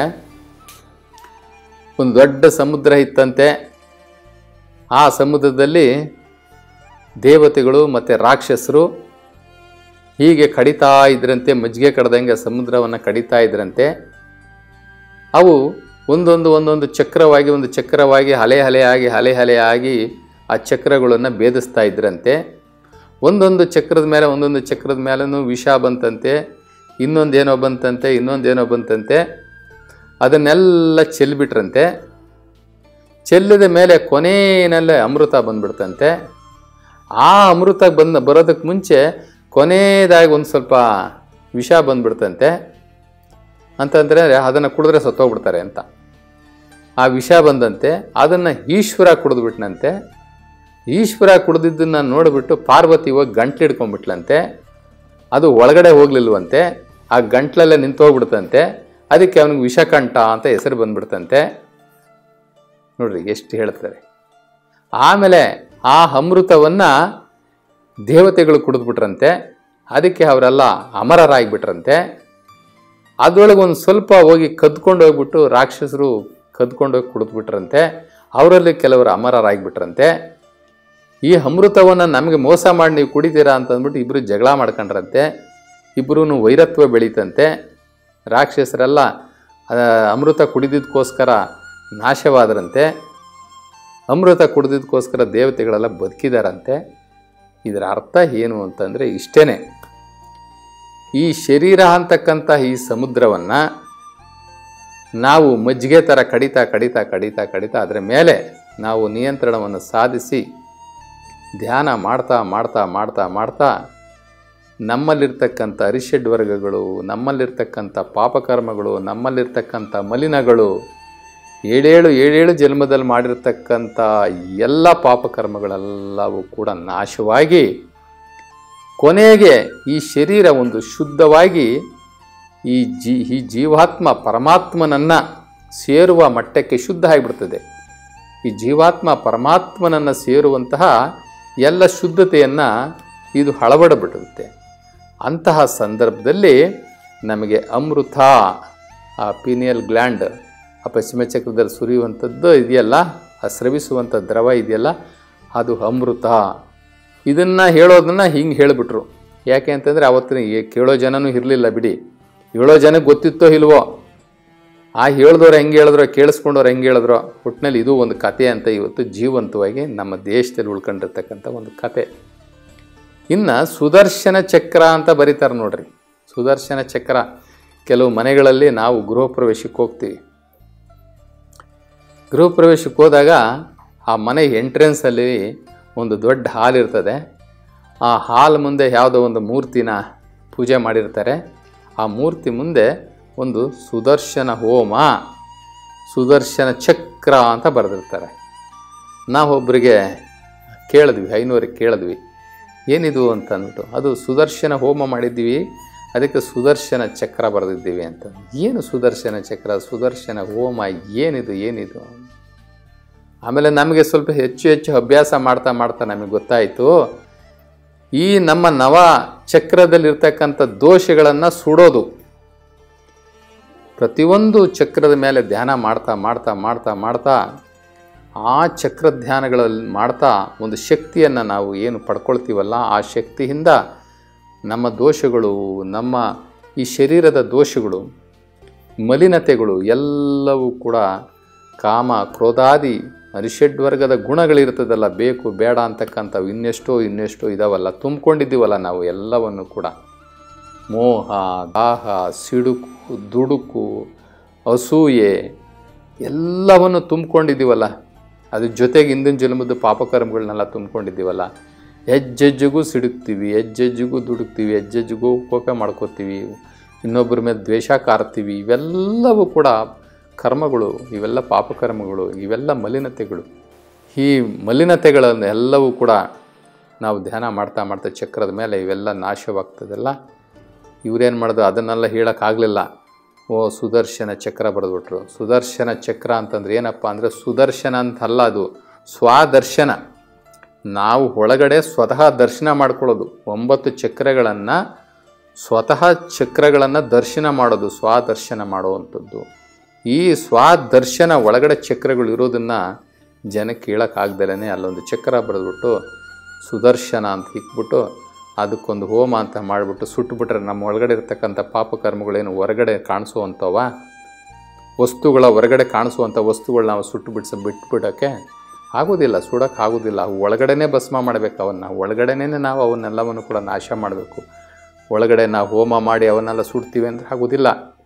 ಒಂದು ದೊಡ್ಡ ಸಮುದ್ರ ಇತ್ತಂತೆ ಆ ಸಮುದ್ರದಲ್ಲಿ ದೇವತೆಗಳು ಮತ್ತು ರಾಕ್ಷಸರು ಹೀಗೆ ಕಡಿತಾ ಇದ್ರಂತೆ ಮಜ್ಜಿಗೆ ಕಡ್ದಂಗೆ ಸಮುದ್ರವನ್ನು ಕಡಿತಾ ಇದ್ರಂತೆ ಅವು ಒಂದೊಂದು ಒಂದೊಂದು ಚಕ್ರವಾಗಿ ಒಂದು ಚಕ್ರವಾಗಿ ಹಲೆ ಹಲೆಯಾಗಿ ಹಲೆ ಹಲೆಯಾಗಿ ಆ ಚಕ್ರಗಳನ್ನು ಭೇದಿಸ್ತಾ ಇದ್ರಂತೆ ಒಂದೊಂದು ಚಕ್ರದ ಮೇಲೆ ಒಂದೊಂದು ಚಕ್ರದ ಮೇಲೂ ವಿಷ ಬಂತಂತೆ ಇನ್ನೊಂದೇನೋ ಬಂತಂತೆ ಇನ್ನೊಂದೇನೋ ಬಂತಂತೆ ಅದನ್ನೆಲ್ಲ ಚೆಲ್ಬಿಟ್ರಂತೆ ಚೆಲ್ಲಿದ ಮೇಲೆ ಕೊನೆಯಲ್ಲೇ ಅಮೃತ ಬಂದ್ಬಿಡ್ತಂತೆ ಆ ಅಮೃತ ಬಂದ ಬರೋದಕ್ಕೆ ಮುಂಚೆ ಕೊನೆಯದಾಗಿ ಒಂದು ಸ್ವಲ್ಪ ವಿಷ ಬಂದ್ಬಿಡ್ತಂತೆ ಅಂತಂದರೆ ಅದನ್ನು ಕುಡಿದ್ರೆ ಸತ್ತೋಗ್ಬಿಡ್ತಾರೆ ಅಂತ ಆ ವಿಷ ಬಂದಂತೆ ಅದನ್ನು ಈಶ್ವರ ಕುಡಿದ್ಬಿಟ್ನಂತೆ ಈಶ್ವರ ಕುಡಿದಿದ್ದನ್ನು ನೋಡಿಬಿಟ್ಟು ಪಾರ್ವತಿ ಹೋಗಿ ಗಂಟ್ಲು ಹಿಡ್ಕೊಂಡ್ಬಿಟ್ಲಂತೆ ಅದು ಒಳಗಡೆ ಹೋಗ್ಲಿಲ್ವಂತೆ ಆ ಗಂಟ್ಲಲ್ಲೇ ನಿಂತೋಗ್ಬಿಡ್ತಂತೆ ಅದಕ್ಕೆ ಅವನಿಗೆ ವಿಷಕಂಠ ಅಂತ ಹೆಸರು ಬಂದ್ಬಿಡ್ತಂತೆ ನೋಡ್ರಿ ಎಷ್ಟು ಹೇಳ್ತಾರೆ ಆಮೇಲೆ ಆ ಅಮೃತವನ್ನು ದೇವತೆಗಳು ಕುಡಿದ್ಬಿಟ್ರಂತೆ ಅದಕ್ಕೆ ಅವರೆಲ್ಲ ಅಮರರಾಗಿಬಿಟ್ರಂತೆ ಅದರೊಳಗೆ ಒಂದು ಸ್ವಲ್ಪ ಹೋಗಿ ಕದ್ಕೊಂಡು ಹೋಗ್ಬಿಟ್ಟು ರಾಕ್ಷಸರು ಕದ್ಕೊಂಡು ಹೋಗಿ ಕುಡಿದ್ಬಿಟ್ರಂತೆ ಅವರಲ್ಲಿ ಕೆಲವರು ಅಮರರಾಗಿಬಿಟ್ರಂತೆ ಈ ಅಮೃತವನ್ನು ನಮಗೆ ಮೋಸ ಮಾಡಿ ನೀವು ಕುಡಿತೀರಾ ಅಂತ ಅಂದ್ಬಿಟ್ಟು ಇಬ್ಬರು ಜಗಳ ಮಾಡ್ಕೊಂಡ್ರಂತೆ ಇಬ್ಬರೂ ವೈರತ್ವ ಬೆಳೀತಂತೆ ರಾಕ್ಷಸರೆಲ್ಲ ಆ, ಅಮೃತ ಕುಡಿದಿದ್ದಕ್ಕೋಸ್ಕರ ನಾಶವಾದರಂತೆ ಅಮೃತ ಕುಡಿದಿದ್ದಕ್ಕೋಸ್ಕರ ದೇವತೆಗಳೆಲ್ಲ ಬದುಕಿದಾರಂತೆ ಇದರ ಅರ್ಥ ಏನು ಅಂತಂದರೆ ಇಷ್ಟೇ ಈ ಶರೀರ ಅಂತಕ್ಕಂಥ ಈ ಸಮುದ್ರವನ್ನು ನಾವು ಮಜ್ಜಿಗೆ ಥರ ಕಡಿತಾ ಕಡಿತಾ ಕಡಿತಾ ಕಡಿತಾ ಅದರ ಮೇಲೆ ನಾವು ನಿಯಂತ್ರಣವನ್ನು ಸಾಧಿಸಿ ಧ್ಯಾನ ಮಾಡ್ತಾ ಮಾಡ್ತಾ ಮಾಡ್ತಾ ಮಾಡ್ತಾ ನಮ್ಮಲ್ಲಿರ್ತಕ್ಕಂಥ ಅರಿಷಡ್ ವರ್ಗಗಳು ನಮ್ಮಲ್ಲಿರ್ತಕ್ಕಂಥ ಪಾಪಕರ್ಮಗಳು ನಮ್ಮಲ್ಲಿರ್ತಕ್ಕಂಥ ಮಲಿನಗಳು ಏಳೇಳು ಏಳೇಳು ಜನ್ಮದಲ್ಲಿ ಮಾಡಿರ್ತಕ್ಕಂಥ ಎಲ್ಲ ಪಾಪಕರ್ಮಗಳೆಲ್ಲವೂ ಕೂಡ ನಾಶವಾಗಿ ಕೊನೆಗೆ ಈ ಶರೀರ ಒಂದು ಶುದ್ಧವಾಗಿ ಈ ಜೀ ಈ ಜೀವಾತ್ಮ ಪರಮಾತ್ಮನನ್ನು ಸೇರುವ ಮಟ್ಟಕ್ಕೆ ಶುದ್ಧ ಆಗಿಬಿಡ್ತದೆ ಈ ಜೀವಾತ್ಮ ಪರಮಾತ್ಮನನ್ನು ಸೇರುವಂತಹ ಎಲ್ಲ ಶುದ್ಧತೆಯನ್ನು ಇದು ಹಳಬಡಬಿಡುತ್ತೆ ಅಂತಹ ಸಂದರ್ಭದಲ್ಲಿ ನಮಗೆ ಅಮೃತ ಆ ಪೀನಿಯಲ್ ಗ್ಲ್ಯಾಂಡ್ ಆ ಪಶ್ಚಿಮ ಚಕ್ರದಲ್ಲಿ ಸುರಿಯುವಂಥದ್ದು ಇದೆಯಲ್ಲ ಆ ಸ್ರವಿಸುವಂಥ ದ್ರವ ಇದೆಯಲ್ಲ ಅದು ಅಮೃತ ಇದನ್ನು ಹೇಳೋದನ್ನು ಹಿಂಗೆ ಹೇಳಿಬಿಟ್ರು ಯಾಕೆ ಅಂತಂದರೆ ಅವತ್ತಿನ ಈ ಕೇಳೋ ಜನನೂ ಇರಲಿಲ್ಲ ಬಿಡಿ ಹೇಳೋ ಜನಕ್ಕೆ ಗೊತ್ತಿತ್ತೋ ಇಲ್ವೋ ಆ ಹೇಳಿದವ್ರು ಹೆಂಗೆ ಹೇಳಿದ್ರೋ ಕೇಳಿಸ್ಕೊಂಡವ್ರು ಹೆಂಗೆ ಹೇಳಿದ್ರೋ ಒಟ್ಟಿನಲ್ಲಿ ಇದು ಒಂದು ಕತೆ ಅಂತ ಇವತ್ತು ಜೀವಂತವಾಗಿ ನಮ್ಮ ದೇಶದಲ್ಲಿ ಉಳ್ಕೊಂಡಿರ್ತಕ್ಕಂಥ ಒಂದು ಕತೆ ಇನ್ನು ಸುದರ್ಶನ ಚಕ್ರ ಅಂತ ಬರೀತಾರೆ ನೋಡ್ರಿ ಸುದರ್ಶನ ಚಕ್ರ ಕೆಲವು ಮನೆಗಳಲ್ಲಿ ನಾವು ಗೃಹ ಪ್ರವೇಶಕ್ಕೆ ಹೋಗ್ತೀವಿ ಗೃಹ ಪ್ರವೇಶಕ್ಕೆ ಹೋದಾಗ ಆ ಮನೆ ಎಂಟ್ರೆನ್ಸಲ್ಲಿ ಒಂದು ದೊಡ್ಡ ಹಾಲ್ ಇರ್ತದೆ ಆ ಹಾಲ್ ಮುಂದೆ ಯಾವುದೋ ಒಂದು ಮೂರ್ತಿನ ಪೂಜೆ ಮಾಡಿರ್ತಾರೆ ಆ ಮೂರ್ತಿ ಮುಂದೆ ಒಂದು ಸುದರ್ಶನ ಹೋಮ ಸುದರ್ಶನ ಚಕ್ರ ಅಂತ ಬರೆದಿರ್ತಾರೆ ನಾವೊಬ್ಬರಿಗೆ ಕೇಳಿದ್ವಿ ಐನೂರಿಗೆ ಕೇಳಿದ್ವಿ ಏನಿದು ಅಂತ ಅಂದ್ಬಿಟ್ಟು ಅದು ಸುದರ್ಶನ ಹೋಮ ಮಾಡಿದ್ದೀವಿ ಅದಕ್ಕೆ ಸುದರ್ಶನ ಚಕ್ರ ಬರೆದಿದ್ದೀವಿ ಅಂತ ಏನು ಸುದರ್ಶನ ಚಕ್ರ ಸುದರ್ಶನ ಹೋಮ ಏನಿದು ಏನಿದು ಆಮೇಲೆ ನಮಗೆ ಸ್ವಲ್ಪ ಹೆಚ್ಚು ಹೆಚ್ಚು ಅಭ್ಯಾಸ ಮಾಡ್ತಾ ಮಾಡ್ತಾ ನಮಗೆ ಗೊತ್ತಾಯಿತು ಈ ನಮ್ಮ ನವ ಚಕ್ರದಲ್ಲಿರ್ತಕ್ಕಂಥ ದೋಷಗಳನ್ನು ಸುಡೋದು ಪ್ರತಿಯೊಂದು ಚಕ್ರದ ಮೇಲೆ ಧ್ಯಾನ ಮಾಡ್ತಾ ಮಾಡ್ತಾ ಮಾಡ್ತಾ ಮಾಡ್ತಾ ಆ ಚಕ್ರ ಧ್ಯಾನಗಳಲ್ಲಿ ಮಾಡ್ತಾ ಒಂದು ಶಕ್ತಿಯನ್ನು ನಾವು ಏನು ಪಡ್ಕೊಳ್ತೀವಲ್ಲ ಆ ಶಕ್ತಿಯಿಂದ ನಮ್ಮ ದೋಷಗಳು ನಮ್ಮ ಈ ಶರೀರದ ದೋಷಗಳು ಮಲಿನತೆಗಳು ಎಲ್ಲವೂ ಕೂಡ ಕಾಮ ಕ್ರೋಧಾದಿ ಅರಿಷಡ್ವರ್ಗದ ಗುಣಗಳಿರ್ತದಲ್ಲ ಬೇಕು ಬೇಡ ಅಂತಕ್ಕಂಥವು ಇನ್ನೆಷ್ಟೋ ಇನ್ನೆಷ್ಟೋ ಇದಾವಲ್ಲ ತುಂಬಿಕೊಂಡಿದ್ದೀವಲ್ಲ ನಾವು ಎಲ್ಲವನ್ನು ಕೂಡ ಮೋಹ ದಾಹ ಸಿಡುಕು ದುಡುಕು ಅಸೂಯೆ ಎಲ್ಲವನ್ನು ತುಂಬಿಕೊಂಡಿದ್ದೀವಲ್ಲ ಅದ್ರ ಜೊತೆಗೆ ಹಿಂದಿನ ಜನ್ಮದ ಪಾಪಕರ್ಮಗಳನ್ನೆಲ್ಲ ತುಂಬಿಕೊಂಡಿದ್ದೀವಲ್ಲ ಹೆಜ್ಜೆಜ್ಜಿಗೂ ಸಿಡುಕ್ತೀವಿ ಹೆಜ್ಜೆಜ್ಜಿಗೂ ದುಡುಕ್ತೀವಿ ಹೆಜ್ಜೆಜ್ಜಿಗೂ ಕೋಪ ಮಾಡ್ಕೋತೀವಿ ಇನ್ನೊಬ್ಬರ ಮೇಲೆ ದ್ವೇಷ ಕಾರ್ತೀವಿ ಇವೆಲ್ಲವೂ ಕೂಡ ಕರ್ಮಗಳು ಇವೆಲ್ಲ ಪಾಪಕರ್ಮಗಳು ಇವೆಲ್ಲ ಮಲಿನತೆಗಳು ಈ ಮಲಿನತೆಗಳನ್ನು ಎಲ್ಲವೂ ಕೂಡ ನಾವು ಧ್ಯಾನ ಮಾಡ್ತಾ ಮಾಡ್ತಾ ಚಕ್ರದ ಮೇಲೆ ಇವೆಲ್ಲ ನಾಶವಾಗ್ತದಲ್ಲ ಇವರೇನು ಮಾಡೋದು ಅದನ್ನೆಲ್ಲ ಹೇಳೋಕ್ಕಾಗಲಿಲ್ಲ ಓ ಸುದರ್ಶನ ಚಕ್ರ ಬರೆದ್ಬಿಟ್ರು ಸುದರ್ಶನ ಚಕ್ರ ಅಂತಂದ್ರೆ ಏನಪ್ಪ ಅಂದರೆ ಸುದರ್ಶನ ಅಂತಲ್ಲ ಅದು ಸ್ವಾದರ್ಶನ ನಾವು ಒಳಗಡೆ ಸ್ವತಃ ದರ್ಶನ ಮಾಡ್ಕೊಳ್ಳೋದು ಒಂಬತ್ತು ಚಕ್ರಗಳನ್ನು ಸ್ವತಃ ಚಕ್ರಗಳನ್ನು ದರ್ಶನ ಮಾಡೋದು ಸ್ವಾದರ್ಶನ ಮಾಡುವಂಥದ್ದು ಈ ಸ್ವಾದರ್ಶನ ಒಳಗಡೆ ಚಕ್ರಗಳು ಇರೋದನ್ನು ಜನಕ್ಕೆ ಹೇಳೋಕ್ಕಾಗ್ದಲೇ ಅಲ್ಲೊಂದು ಚಕ್ರ ಬರೆದ್ಬಿಟ್ಟು ಸುದರ್ಶನ ಅಂತ ಇಕ್ಬಿಟ್ಟು ಅದಕ್ಕೊಂದು ಹೋಮ ಅಂತ ಮಾಡಿಬಿಟ್ಟು ಸುಟ್ಟುಬಿಟ್ರೆ ನಮ್ಮ ಒಳಗಡೆ ಇರ್ತಕ್ಕಂಥ ಪಾಪಕರ್ಮಗಳೇನು ಹೊರಗಡೆ ಕಾಣಿಸುವಂಥವ ವಸ್ತುಗಳ ಹೊರಗಡೆ ಕಾಣಿಸುವಂಥ ವಸ್ತುಗಳು ನಾವು ಸುಟ್ಟು ಬಿಡಿಸ ಬಿಟ್ಬಿಡೋಕ್ಕೆ ಆಗೋದಿಲ್ಲ ಸುಡೋಕ್ಕೆ ಆಗೋದಿಲ್ಲ ಅವು ಒಳಗಡೆನೇ ಭಸ್ಮ ಮಾಡಬೇಕು ಅವನ್ನ ಒಳಗಡೆನೇ ನಾವು ಅವನ್ನೆಲ್ಲವನ್ನು ಕೂಡ ನಾಶ ಮಾಡಬೇಕು ಒಳಗಡೆ ನಾವು ಹೋಮ ಮಾಡಿ ಅವನ್ನೆಲ್ಲ ಸುಡ್ತೀವಿ ಅಂದರೆ ಆಗೋದಿಲ್ಲ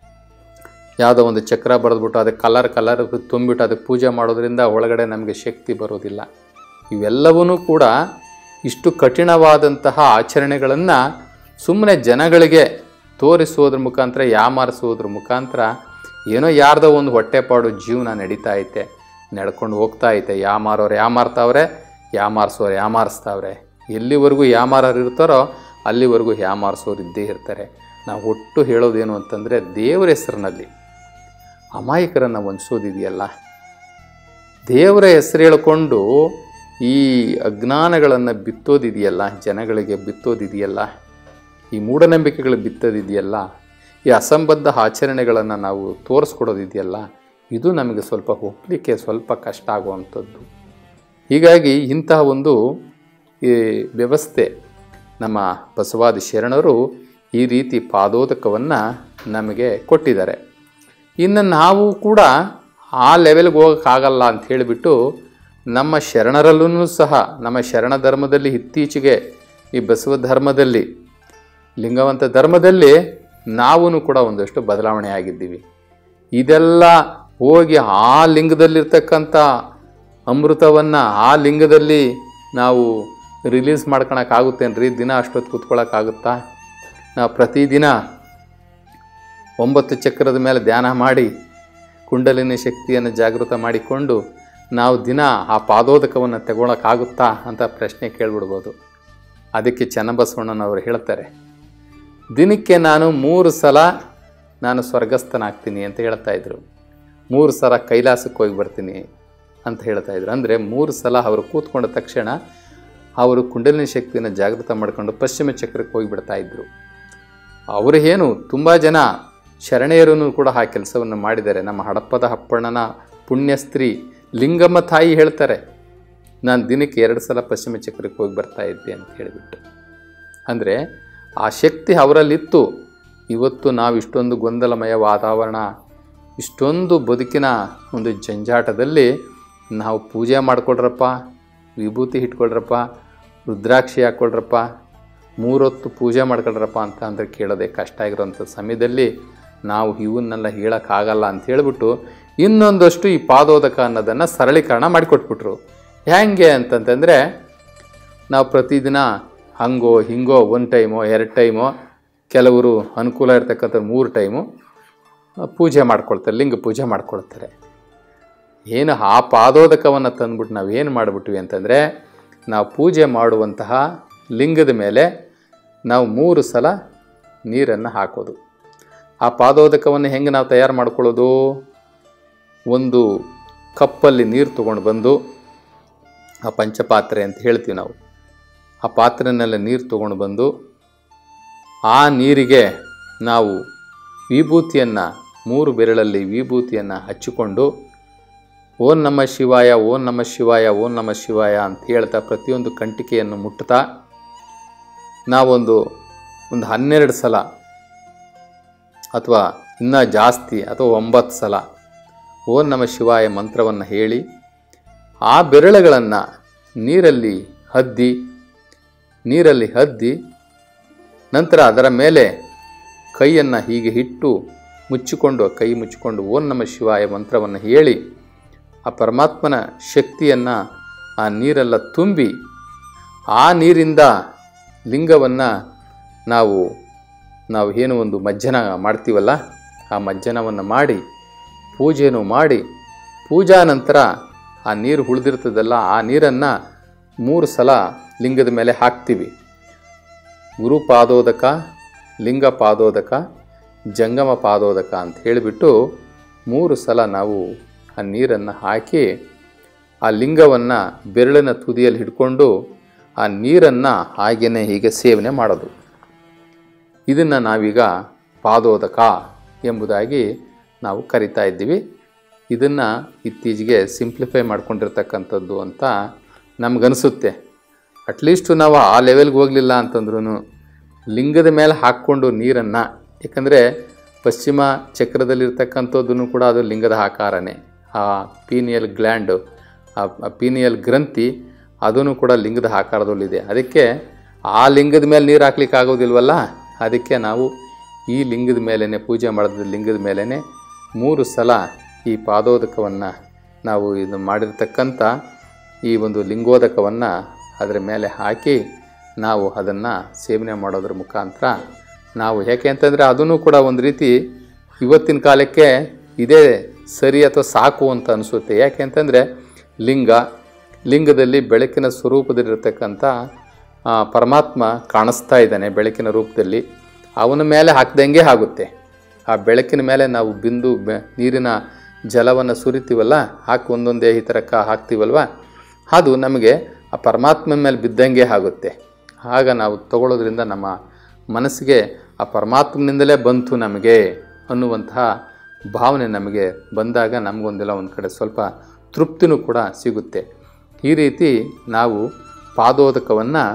ಯಾವುದೋ ಒಂದು ಚಕ್ರ ಬರೆದ್ಬಿಟ್ಟು ಅದಕ್ಕೆ ಕಲರ್ ಕಲರ್ ತುಂಬಿಟ್ಟು ಅದಕ್ಕೆ ಪೂಜೆ ಮಾಡೋದ್ರಿಂದ ಒಳಗಡೆ ನಮಗೆ ಶಕ್ತಿ ಬರೋದಿಲ್ಲ ಇವೆಲ್ಲವೂ ಕೂಡ ಇಷ್ಟು ಕಠಿಣವಾದಂತಹ ಆಚರಣೆಗಳನ್ನು ಸುಮ್ಮನೆ ಜನಗಳಿಗೆ ತೋರಿಸೋದ್ರ ಮುಖಾಂತರ ಯಾಮಾರಿಸೋದ್ರ ಮುಖಾಂತರ ಏನೋ ಯಾರ್ದೋ ಒಂದು ಹೊಟ್ಟೆಪಾಡು ಜೀವನ ನಡೀತಾ ಐತೆ ನಡ್ಕೊಂಡು ಹೋಗ್ತಾ ಐತೆ ಯಾಮಾರೋರು ಯಾಮಾರ್ತಾವ್ರೆ ಯಾಮಾರಿಸೋರು ಯಾಮಾರಿಸ್ತಾವ್ರೆ ಎಲ್ಲಿವರೆಗೂ ಯಾಮಾರರು ಇರ್ತಾರೋ ಅಲ್ಲಿವರೆಗೂ ಯಾಮಾರಿಸೋರು ಇದ್ದೇ ಇರ್ತಾರೆ ನಾವು ಒಟ್ಟು ಹೇಳೋದೇನು ಅಂತಂದರೆ ದೇವರ ಹೆಸರಿನಲ್ಲಿ ಅಮಾಯಕರನ್ನು ವಂಚಿಸೋದಿದೆಯಲ್ಲ ದೇವರ ಹೆಸರು ಹೇಳ್ಕೊಂಡು ಈ ಅಜ್ಞಾನಗಳನ್ನು ಬಿತ್ತೋದಿದೆಯಲ್ಲ ಜನಗಳಿಗೆ ಬಿತ್ತೋದಿದೆಯಲ್ಲ ಈ ಮೂಢನಂಬಿಕೆಗಳು ಬಿತ್ತೋದಿದೆಯಲ್ಲ ಈ ಅಸಂಬದ್ಧ ಆಚರಣೆಗಳನ್ನು ನಾವು ತೋರಿಸ್ಕೊಡೋದಿದೆಯಲ್ಲ ಇದು ನಮಗೆ ಸ್ವಲ್ಪ ಒಪ್ಪಲಿಕ್ಕೆ ಸ್ವಲ್ಪ ಕಷ್ಟ ಆಗುವಂಥದ್ದು ಹೀಗಾಗಿ ಇಂತಹ ಒಂದು ಈ ವ್ಯವಸ್ಥೆ ನಮ್ಮ ಬಸವಾದಿ ಶರಣರು ಈ ರೀತಿ ಪಾದೋದಕವನ್ನು ನಮಗೆ ಕೊಟ್ಟಿದ್ದಾರೆ ಇನ್ನು ನಾವು ಕೂಡ ಆ ಲೆವೆಲ್ಗೆ ಹೋಗೋಕ್ಕಾಗಲ್ಲ ಅಂತ ಹೇಳಿಬಿಟ್ಟು ನಮ್ಮ ಶರಣರಲ್ಲೂ ಸಹ ನಮ್ಮ ಶರಣ ಧರ್ಮದಲ್ಲಿ ಇತ್ತೀಚೆಗೆ ಈ ಬಸವ ಧರ್ಮದಲ್ಲಿ ಲಿಂಗವಂತ ಧರ್ಮದಲ್ಲಿ ನಾವೂ ಕೂಡ ಒಂದಷ್ಟು ಬದಲಾವಣೆ ಆಗಿದ್ದೀವಿ ಇದೆಲ್ಲ ಹೋಗಿ ಆ ಲಿಂಗದಲ್ಲಿರ್ತಕ್ಕಂಥ ಅಮೃತವನ್ನು ಆ ಲಿಂಗದಲ್ಲಿ ನಾವು ರಿಲೀಸ್ ಮಾಡ್ಕೊಳಕ್ಕಾಗುತ್ತೇನ್ರಿ ದಿನ ಅಷ್ಟೊತ್ತು ಕೂತ್ಕೊಳ್ಳೋಕ್ಕಾಗುತ್ತಾ ನಾವು ಪ್ರತಿದಿನ ಒಂಬತ್ತು ಚಕ್ರದ ಮೇಲೆ ಧ್ಯಾನ ಮಾಡಿ ಕುಂಡಲಿನಿ ಶಕ್ತಿಯನ್ನು ಜಾಗೃತ ಮಾಡಿಕೊಂಡು ನಾವು ದಿನ ಆ ಪಾದೋದಕವನ್ನು ತಗೊಳಕ್ಕಾಗುತ್ತಾ ಅಂತ ಪ್ರಶ್ನೆ ಕೇಳ್ಬಿಡ್ಬೋದು ಅದಕ್ಕೆ ಚನ್ನಬಸವಣ್ಣನವರು ಹೇಳ್ತಾರೆ ದಿನಕ್ಕೆ ನಾನು ಮೂರು ಸಲ ನಾನು ಸ್ವರ್ಗಸ್ಥನಾಗ್ತೀನಿ ಅಂತ ಹೇಳ್ತಾ ಇದ್ರು ಮೂರು ಸಲ ಕೈಲಾಸಕ್ಕೆ ಹೋಗಿ ಬರ್ತೀನಿ ಅಂತ ಹೇಳ್ತಾ ಇದ್ರು ಅಂದರೆ ಮೂರು ಸಲ ಅವರು ಕೂತ್ಕೊಂಡ ತಕ್ಷಣ ಅವರು ಕುಂಡಲಿನಿ ಶಕ್ತಿಯನ್ನು ಜಾಗೃತ ಮಾಡಿಕೊಂಡು ಪಶ್ಚಿಮ ಚಕ್ರಕ್ಕೆ ಹೋಗಿಬಿಡ್ತಾ ಇದ್ರು ಅವರು ಏನು ತುಂಬ ಜನ ಶರಣೆಯರೂ ಕೂಡ ಆ ಕೆಲಸವನ್ನು ಮಾಡಿದ್ದಾರೆ ನಮ್ಮ ಹಡಪ್ಪದ ಹಪ್ಪಣ್ಣನ ಪುಣ್ಯ ಸ್ತ್ರೀ ಲಿಂಗಮ್ಮ ತಾಯಿ ಹೇಳ್ತಾರೆ ನಾನು ದಿನಕ್ಕೆ ಎರಡು ಸಲ ಪಶ್ಚಿಮ ಚಕ್ರಕ್ಕೆ ಹೋಗಿ ಬರ್ತಾ ಇದ್ದೆ ಅಂತ ಹೇಳಿಬಿಟ್ಟು ಅಂದರೆ ಆ ಶಕ್ತಿ ಅವರಲ್ಲಿತ್ತು ಇವತ್ತು ನಾವು ಇಷ್ಟೊಂದು ಗೊಂದಲಮಯ ವಾತಾವರಣ ಇಷ್ಟೊಂದು ಬದುಕಿನ ಒಂದು ಜಂಜಾಟದಲ್ಲಿ ನಾವು ಪೂಜೆ ಮಾಡಿಕೊಡ್ರಪ್ಪ ವಿಭೂತಿ ಇಟ್ಕೊಳ್ರಪ್ಪ ರುದ್ರಾಕ್ಷಿ ಹಾಕ್ಕೊಳ್ರಪ್ಪ ಮೂರೊತ್ತು ಪೂಜೆ ಮಾಡ್ಕೊಳ್ರಪ್ಪ ಅಂತ ಅಂದರೆ ಕೇಳೋದೇ ಕಷ್ಟ ಆಗಿರೋಂಥ ಸಮಯದಲ್ಲಿ ನಾವು ಇವನ್ನೆಲ್ಲ ಹೇಳೋಕ್ಕಾಗಲ್ಲ ಅಂತ ಹೇಳಿಬಿಟ್ಟು ಇನ್ನೊಂದಷ್ಟು ಈ ಪಾದೋದಕ ಅನ್ನೋದನ್ನು ಸರಳೀಕರಣ ಮಾಡಿಕೊಟ್ಬಿಟ್ರು ಹೆಂಗೆ ಅಂತಂತಂದರೆ ನಾವು ಪ್ರತಿದಿನ ಹಂಗೋ ಹಿಂಗೋ ಒಂದು ಟೈಮೋ ಎರಡು ಟೈಮೋ ಕೆಲವರು ಅನುಕೂಲ ಇರ್ತಕ್ಕಂಥ ಮೂರು ಟೈಮು ಪೂಜೆ ಮಾಡ್ಕೊಳ್ತಾರೆ ಲಿಂಗ ಪೂಜೆ ಮಾಡ್ಕೊಳ್ತಾರೆ ಏನು ಆ ಪಾದೋದಕವನ್ನು ತಂದ್ಬಿಟ್ಟು ನಾವು ಏನು ಮಾಡಿಬಿಟ್ವಿ ಅಂತಂದರೆ ನಾವು ಪೂಜೆ ಮಾಡುವಂತಹ ಲಿಂಗದ ಮೇಲೆ ನಾವು ಮೂರು ಸಲ ನೀರನ್ನು ಹಾಕೋದು ಆ ಪಾದೋದಕವನ್ನು ಹೆಂಗೆ ನಾವು ತಯಾರು ಮಾಡ್ಕೊಳ್ಳೋದು ಒಂದು ಕಪ್ಪಲ್ಲಿ ನೀರು ತೊಗೊಂಡು ಬಂದು ಆ ಪಂಚಪಾತ್ರೆ ಅಂತ ಹೇಳ್ತೀವಿ ನಾವು ಆ ಪಾತ್ರೆನೆಲ್ಲ ನೀರು ತೊಗೊಂಡು ಬಂದು ಆ ನೀರಿಗೆ ನಾವು ವಿಭೂತಿಯನ್ನು ಮೂರು ಬೆರಳಲ್ಲಿ ವಿಭೂತಿಯನ್ನು ಹಚ್ಚಿಕೊಂಡು ಓಂ ನಮ ಶಿವಾಯ ಓಂ ನಮ ಶಿವಾಯ ಓಂ ನಮ ಶಿವಾಯ ಅಂತ ಹೇಳ್ತಾ ಪ್ರತಿಯೊಂದು ಕಂಟಿಕೆಯನ್ನು ಮುಟ್ತಾ ನಾವೊಂದು ಒಂದು ಹನ್ನೆರಡು ಸಲ ಅಥವಾ ಇನ್ನೂ ಜಾಸ್ತಿ ಅಥವಾ ಒಂಬತ್ತು ಸಲ ಓಂ ನಮ ಶಿವಾಯ ಮಂತ್ರವನ್ನು ಹೇಳಿ ಆ ಬೆರಳುಗಳನ್ನು ನೀರಲ್ಲಿ ಹದ್ದಿ ನೀರಲ್ಲಿ ಹದ್ದಿ ನಂತರ ಅದರ ಮೇಲೆ ಕೈಯನ್ನು ಹೀಗೆ ಇಟ್ಟು ಮುಚ್ಚಿಕೊಂಡು ಕೈ ಮುಚ್ಚಿಕೊಂಡು ಓಂ ನಮ ಶಿವಾಯ ಮಂತ್ರವನ್ನು ಹೇಳಿ ಆ ಪರಮಾತ್ಮನ ಶಕ್ತಿಯನ್ನು ಆ ನೀರೆಲ್ಲ ತುಂಬಿ ಆ ನೀರಿಂದ ಲಿಂಗವನ್ನು ನಾವು ನಾವು ಏನು ಒಂದು ಮಜ್ಜನ ಮಾಡ್ತೀವಲ್ಲ ಆ ಮಜ್ಜನವನ್ನು ಮಾಡಿ ಪೂಜೆನೂ ಮಾಡಿ ಪೂಜಾ ನಂತರ ಆ ನೀರು ಉಳಿದಿರ್ತದಲ್ಲ ಆ ನೀರನ್ನು ಮೂರು ಸಲ ಲಿಂಗದ ಮೇಲೆ ಹಾಕ್ತೀವಿ ಗುರು ಪಾದೋದಕ ಲಿಂಗ ಪಾದೋದಕ ಜಂಗಮ ಪಾದೋದಕ ಅಂತ ಹೇಳಿಬಿಟ್ಟು ಮೂರು ಸಲ ನಾವು ಆ ನೀರನ್ನು ಹಾಕಿ ಆ ಲಿಂಗವನ್ನು ಬೆರಳಿನ ತುದಿಯಲ್ಲಿ ಹಿಡ್ಕೊಂಡು ಆ ನೀರನ್ನು ಹಾಗೇನೆ ಹೀಗೆ ಸೇವನೆ ಮಾಡೋದು ಇದನ್ನು ನಾವೀಗ ಪಾದೋದಕ ಎಂಬುದಾಗಿ ನಾವು ಕರಿತಾ ಇದ್ದೀವಿ ಇದನ್ನು ಇತ್ತೀಚೆಗೆ ಸಿಂಪ್ಲಿಫೈ ಮಾಡ್ಕೊಂಡಿರ್ತಕ್ಕಂಥದ್ದು ಅಂತ ನಮಗನಿಸುತ್ತೆ ಅಟ್ಲೀಸ್ಟು ನಾವು ಆ ಲೆವೆಲ್ಗೆ ಹೋಗಲಿಲ್ಲ ಅಂತಂದ್ರೂ ಲಿಂಗದ ಮೇಲೆ ಹಾಕ್ಕೊಂಡು ನೀರನ್ನು ಯಾಕಂದರೆ ಪಶ್ಚಿಮ ಚಕ್ರದಲ್ಲಿರ್ತಕ್ಕಂಥದ್ದನ್ನು ಕೂಡ ಅದು ಲಿಂಗದ ಆಕಾರನೇ ಆ ಪೀನಿಯಲ್ ಗ್ಲ್ಯಾಂಡು ಆ ಪೀನಿಯಲ್ ಗ್ರಂಥಿ ಅದನ್ನು ಕೂಡ ಲಿಂಗದ ಆಕಾರದಲ್ಲಿದೆ ಅದಕ್ಕೆ ಆ ಲಿಂಗದ ಮೇಲೆ ನೀರು ಹಾಕ್ಲಿಕ್ಕೆ ಆಗೋದಿಲ್ವಲ್ಲ ಅದಕ್ಕೆ ನಾವು ಈ ಲಿಂಗದ ಮೇಲೇ ಪೂಜೆ ಮಾಡಿದ ಲಿಂಗದ ಮೇಲೇ ಮೂರು ಸಲ ಈ ಪಾದೋದಕವನ್ನು ನಾವು ಇದು ಮಾಡಿರ್ತಕ್ಕಂಥ ಈ ಒಂದು ಲಿಂಗೋದಕವನ್ನು ಅದರ ಮೇಲೆ ಹಾಕಿ ನಾವು ಅದನ್ನು ಸೇವನೆ ಮಾಡೋದ್ರ ಮುಖಾಂತರ ನಾವು ಯಾಕೆ ಅಂತಂದರೆ ಅದನ್ನು ಕೂಡ ಒಂದು ರೀತಿ ಇವತ್ತಿನ ಕಾಲಕ್ಕೆ ಇದೇ ಸರಿ ಅಥವಾ ಸಾಕು ಅಂತ ಅನಿಸುತ್ತೆ ಯಾಕೆ ಅಂತಂದರೆ ಲಿಂಗ ಲಿಂಗದಲ್ಲಿ ಬೆಳಕಿನ ಸ್ವರೂಪದಲ್ಲಿರ್ತಕ್ಕಂಥ ಆ, ಪರಮಾತ್ಮ ಕಾಣಿಸ್ತಾ ಇದ್ದಾನೆ ಬೆಳಕಿನ ರೂಪದಲ್ಲಿ ಅವನ ಮೇಲೆ ಹಾಕ್ದಂಗೆ ಆಗುತ್ತೆ ಆ ಬೆಳಕಿನ ಮೇಲೆ ನಾವು ಬಿಂದು ಬೆ ನೀರಿನ ಜಲವನ್ನು ಸುರಿತೀವಲ್ಲ ಹಾಕಿ ಒಂದೊಂದೇ ಈ ಥರ ಕ ಹಾಕ್ತೀವಲ್ವ ಅದು ನಮಗೆ ಆ ಪರಮಾತ್ಮನ ಮೇಲೆ ಬಿದ್ದಂಗೆ ಆಗುತ್ತೆ ಆಗ ನಾವು ತಗೊಳ್ಳೋದ್ರಿಂದ ನಮ್ಮ ಮನಸ್ಸಿಗೆ ಆ ಪರಮಾತ್ಮನಿಂದಲೇ ಬಂತು ನಮಗೆ ಅನ್ನುವಂತಹ ಭಾವನೆ ನಮಗೆ ಬಂದಾಗ ನಮಗೊಂದೆಲ್ಲ ಒಂದು ಕಡೆ ಸ್ವಲ್ಪ ತೃಪ್ತಿನೂ ಕೂಡ ಸಿಗುತ್ತೆ ಈ ರೀತಿ ನಾವು ಪಾದೋದಕವನ್ನು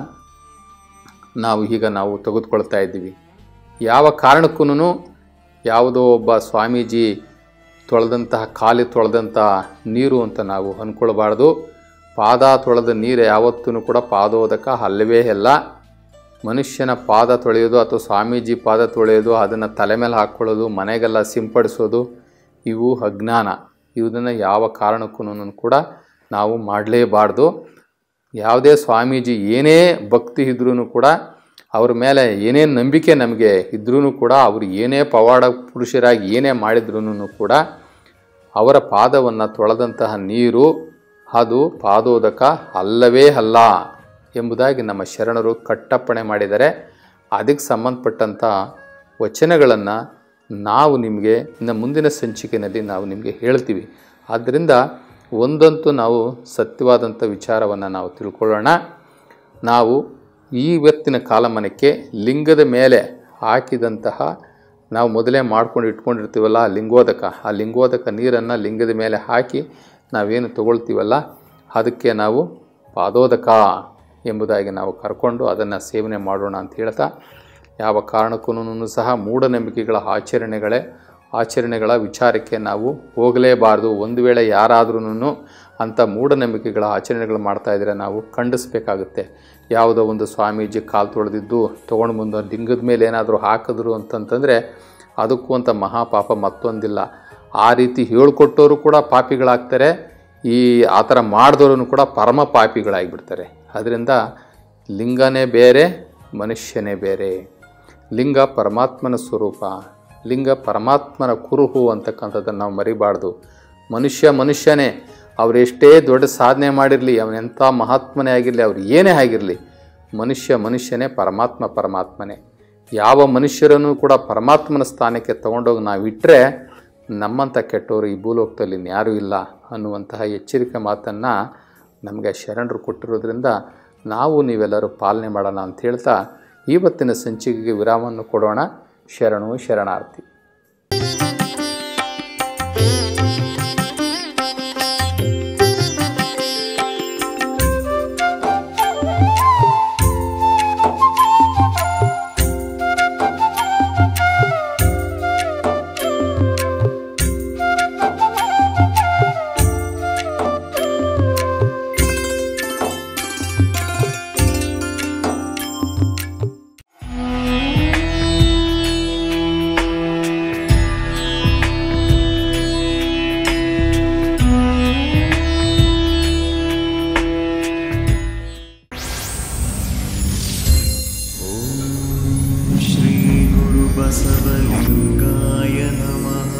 ನಾವು ಈಗ ನಾವು ತೆಗೆದುಕೊಳ್ತಾ ಇದ್ದೀವಿ ಯಾವ ಕಾರಣಕ್ಕೂ ಯಾವುದೋ ಒಬ್ಬ ಸ್ವಾಮೀಜಿ ತೊಳೆದಂತಹ ಖಾಲಿ ತೊಳೆದಂತಹ ನೀರು ಅಂತ ನಾವು ಅಂದ್ಕೊಳ್ಬಾರ್ದು ಪಾದ ತೊಳೆದ ನೀರು ಯಾವತ್ತೂ ಕೂಡ ಪಾದೋದಕ ಅಲ್ಲವೇ ಅಲ್ಲ ಮನುಷ್ಯನ ಪಾದ ತೊಳೆಯೋದು ಅಥವಾ ಸ್ವಾಮೀಜಿ ಪಾದ ತೊಳೆಯೋದು ಅದನ್ನು ತಲೆ ಮೇಲೆ ಹಾಕ್ಕೊಳ್ಳೋದು ಮನೆಗೆಲ್ಲ ಸಿಂಪಡಿಸೋದು ಇವು ಅಜ್ಞಾನ ಇದನ್ನು ಯಾವ ಕಾರಣಕ್ಕೂ ಕೂಡ ನಾವು ಮಾಡಲೇಬಾರ್ದು ಯಾವುದೇ ಸ್ವಾಮೀಜಿ ಏನೇ ಭಕ್ತಿ ಇದ್ರೂ ಕೂಡ ಅವ್ರ ಮೇಲೆ ಏನೇ ನಂಬಿಕೆ ನಮಗೆ ಇದ್ರೂ ಕೂಡ ಅವರು ಏನೇ ಪವಾಡ ಪುರುಷರಾಗಿ ಏನೇ ಮಾಡಿದ್ರೂ ಕೂಡ ಅವರ ಪಾದವನ್ನು ತೊಳೆದಂತಹ ನೀರು ಅದು ಪಾದೋದಕ ಅಲ್ಲವೇ ಅಲ್ಲ ಎಂಬುದಾಗಿ ನಮ್ಮ ಶರಣರು ಕಟ್ಟಪ್ಪಣೆ ಮಾಡಿದರೆ ಅದಕ್ಕೆ ಸಂಬಂಧಪಟ್ಟಂಥ ವಚನಗಳನ್ನು ನಾವು ನಿಮಗೆ ಇನ್ನು ಮುಂದಿನ ಸಂಚಿಕೆಯಲ್ಲಿ ನಾವು ನಿಮಗೆ ಹೇಳ್ತೀವಿ ಆದ್ದರಿಂದ ಒಂದಂತೂ ನಾವು ಸತ್ಯವಾದಂಥ ವಿಚಾರವನ್ನು ನಾವು ತಿಳ್ಕೊಳ್ಳೋಣ ನಾವು ಈ ಇವತ್ತಿನ ಕಾಲಮಾನಕ್ಕೆ ಲಿಂಗದ ಮೇಲೆ ಹಾಕಿದಂತಹ ನಾವು ಮೊದಲೇ ಮಾಡ್ಕೊಂಡು ಇಟ್ಕೊಂಡಿರ್ತೀವಲ್ಲ ಆ ಲಿಂಗೋದಕ ಆ ಲಿಂಗೋದಕ ನೀರನ್ನು ಲಿಂಗದ ಮೇಲೆ ಹಾಕಿ ನಾವೇನು ತಗೊಳ್ತೀವಲ್ಲ ಅದಕ್ಕೆ ನಾವು ಪಾದೋದಕ ಎಂಬುದಾಗಿ ನಾವು ಕರ್ಕೊಂಡು ಅದನ್ನು ಸೇವನೆ ಮಾಡೋಣ ಅಂತ ಹೇಳ್ತಾ ಯಾವ ಕಾರಣಕ್ಕೂ ಸಹ ಮೂಢನಂಬಿಕೆಗಳ ಆಚರಣೆಗಳೇ ಆಚರಣೆಗಳ ವಿಚಾರಕ್ಕೆ ನಾವು ಹೋಗಲೇಬಾರ್ದು ಒಂದು ವೇಳೆ ಯಾರಾದ್ರೂ ಅಂಥ ಮೂಢನಂಬಿಕೆಗಳ ಆಚರಣೆಗಳು ಮಾಡ್ತಾ ಇದ್ದರೆ ನಾವು ಖಂಡಿಸ್ಬೇಕಾಗುತ್ತೆ ಯಾವುದೋ ಒಂದು ಸ್ವಾಮೀಜಿ ಕಾಲು ತೊಳೆದಿದ್ದು ತೊಗೊಂಡು ಮುಂದೆ ಲಿಂಗದ ಮೇಲೆ ಏನಾದರೂ ಹಾಕಿದ್ರು ಅಂತಂತಂದರೆ ಅದಕ್ಕೂ ಅಂತ ಮಹಾಪಾಪ ಮತ್ತೊಂದಿಲ್ಲ ಆ ರೀತಿ ಹೇಳ್ಕೊಟ್ಟವರು ಕೂಡ ಪಾಪಿಗಳಾಗ್ತಾರೆ ಈ ಆ ಥರ ಮಾಡಿದವರು ಕೂಡ ಪರಮ ಪಾಪಿಗಳಾಗಿಬಿಡ್ತಾರೆ ಅದರಿಂದ ಲಿಂಗನೇ ಬೇರೆ ಮನುಷ್ಯನೇ ಬೇರೆ ಲಿಂಗ ಪರಮಾತ್ಮನ ಸ್ವರೂಪ ಲಿಂಗ ಪರಮಾತ್ಮನ ಕುರುಹು ಅಂತಕ್ಕಂಥದ್ದನ್ನು ನಾವು ಮರಿಬಾರ್ದು ಮನುಷ್ಯ ಮನುಷ್ಯನೇ ಅವ್ರು ಎಷ್ಟೇ ದೊಡ್ಡ ಸಾಧನೆ ಮಾಡಿರಲಿ ಅವನೆಂಥ ಮಹಾತ್ಮನೇ ಆಗಿರಲಿ ಅವ್ರು ಏನೇ ಆಗಿರಲಿ ಮನುಷ್ಯ ಮನುಷ್ಯನೇ ಪರಮಾತ್ಮ ಪರಮಾತ್ಮನೇ ಯಾವ ಮನುಷ್ಯರನ್ನು ಕೂಡ ಪರಮಾತ್ಮನ ಸ್ಥಾನಕ್ಕೆ ತಗೊಂಡೋಗಿ ನಾವು ಇಟ್ಟರೆ ನಮ್ಮಂಥ ಕೆಟ್ಟವರು ಈ ಭೂಲೋಕದಲ್ಲಿ ಇನ್ಯಾರೂ ಇಲ್ಲ ಅನ್ನುವಂತಹ ಎಚ್ಚರಿಕೆ ಮಾತನ್ನು ನಮಗೆ ಶರಣರು ಕೊಟ್ಟಿರೋದ್ರಿಂದ ನಾವು ನೀವೆಲ್ಲರೂ ಪಾಲನೆ ಮಾಡೋಣ ಅಂತ ಹೇಳ್ತಾ ಇವತ್ತಿನ ಸಂಚಿಕೆಗೆ ವಿರಾಮವನ್ನು ಕೊಡೋಣ ಶರಣು ಶರಣಾರ್ಥಿ श्रीगुरुबसवलिङ्गाय नमः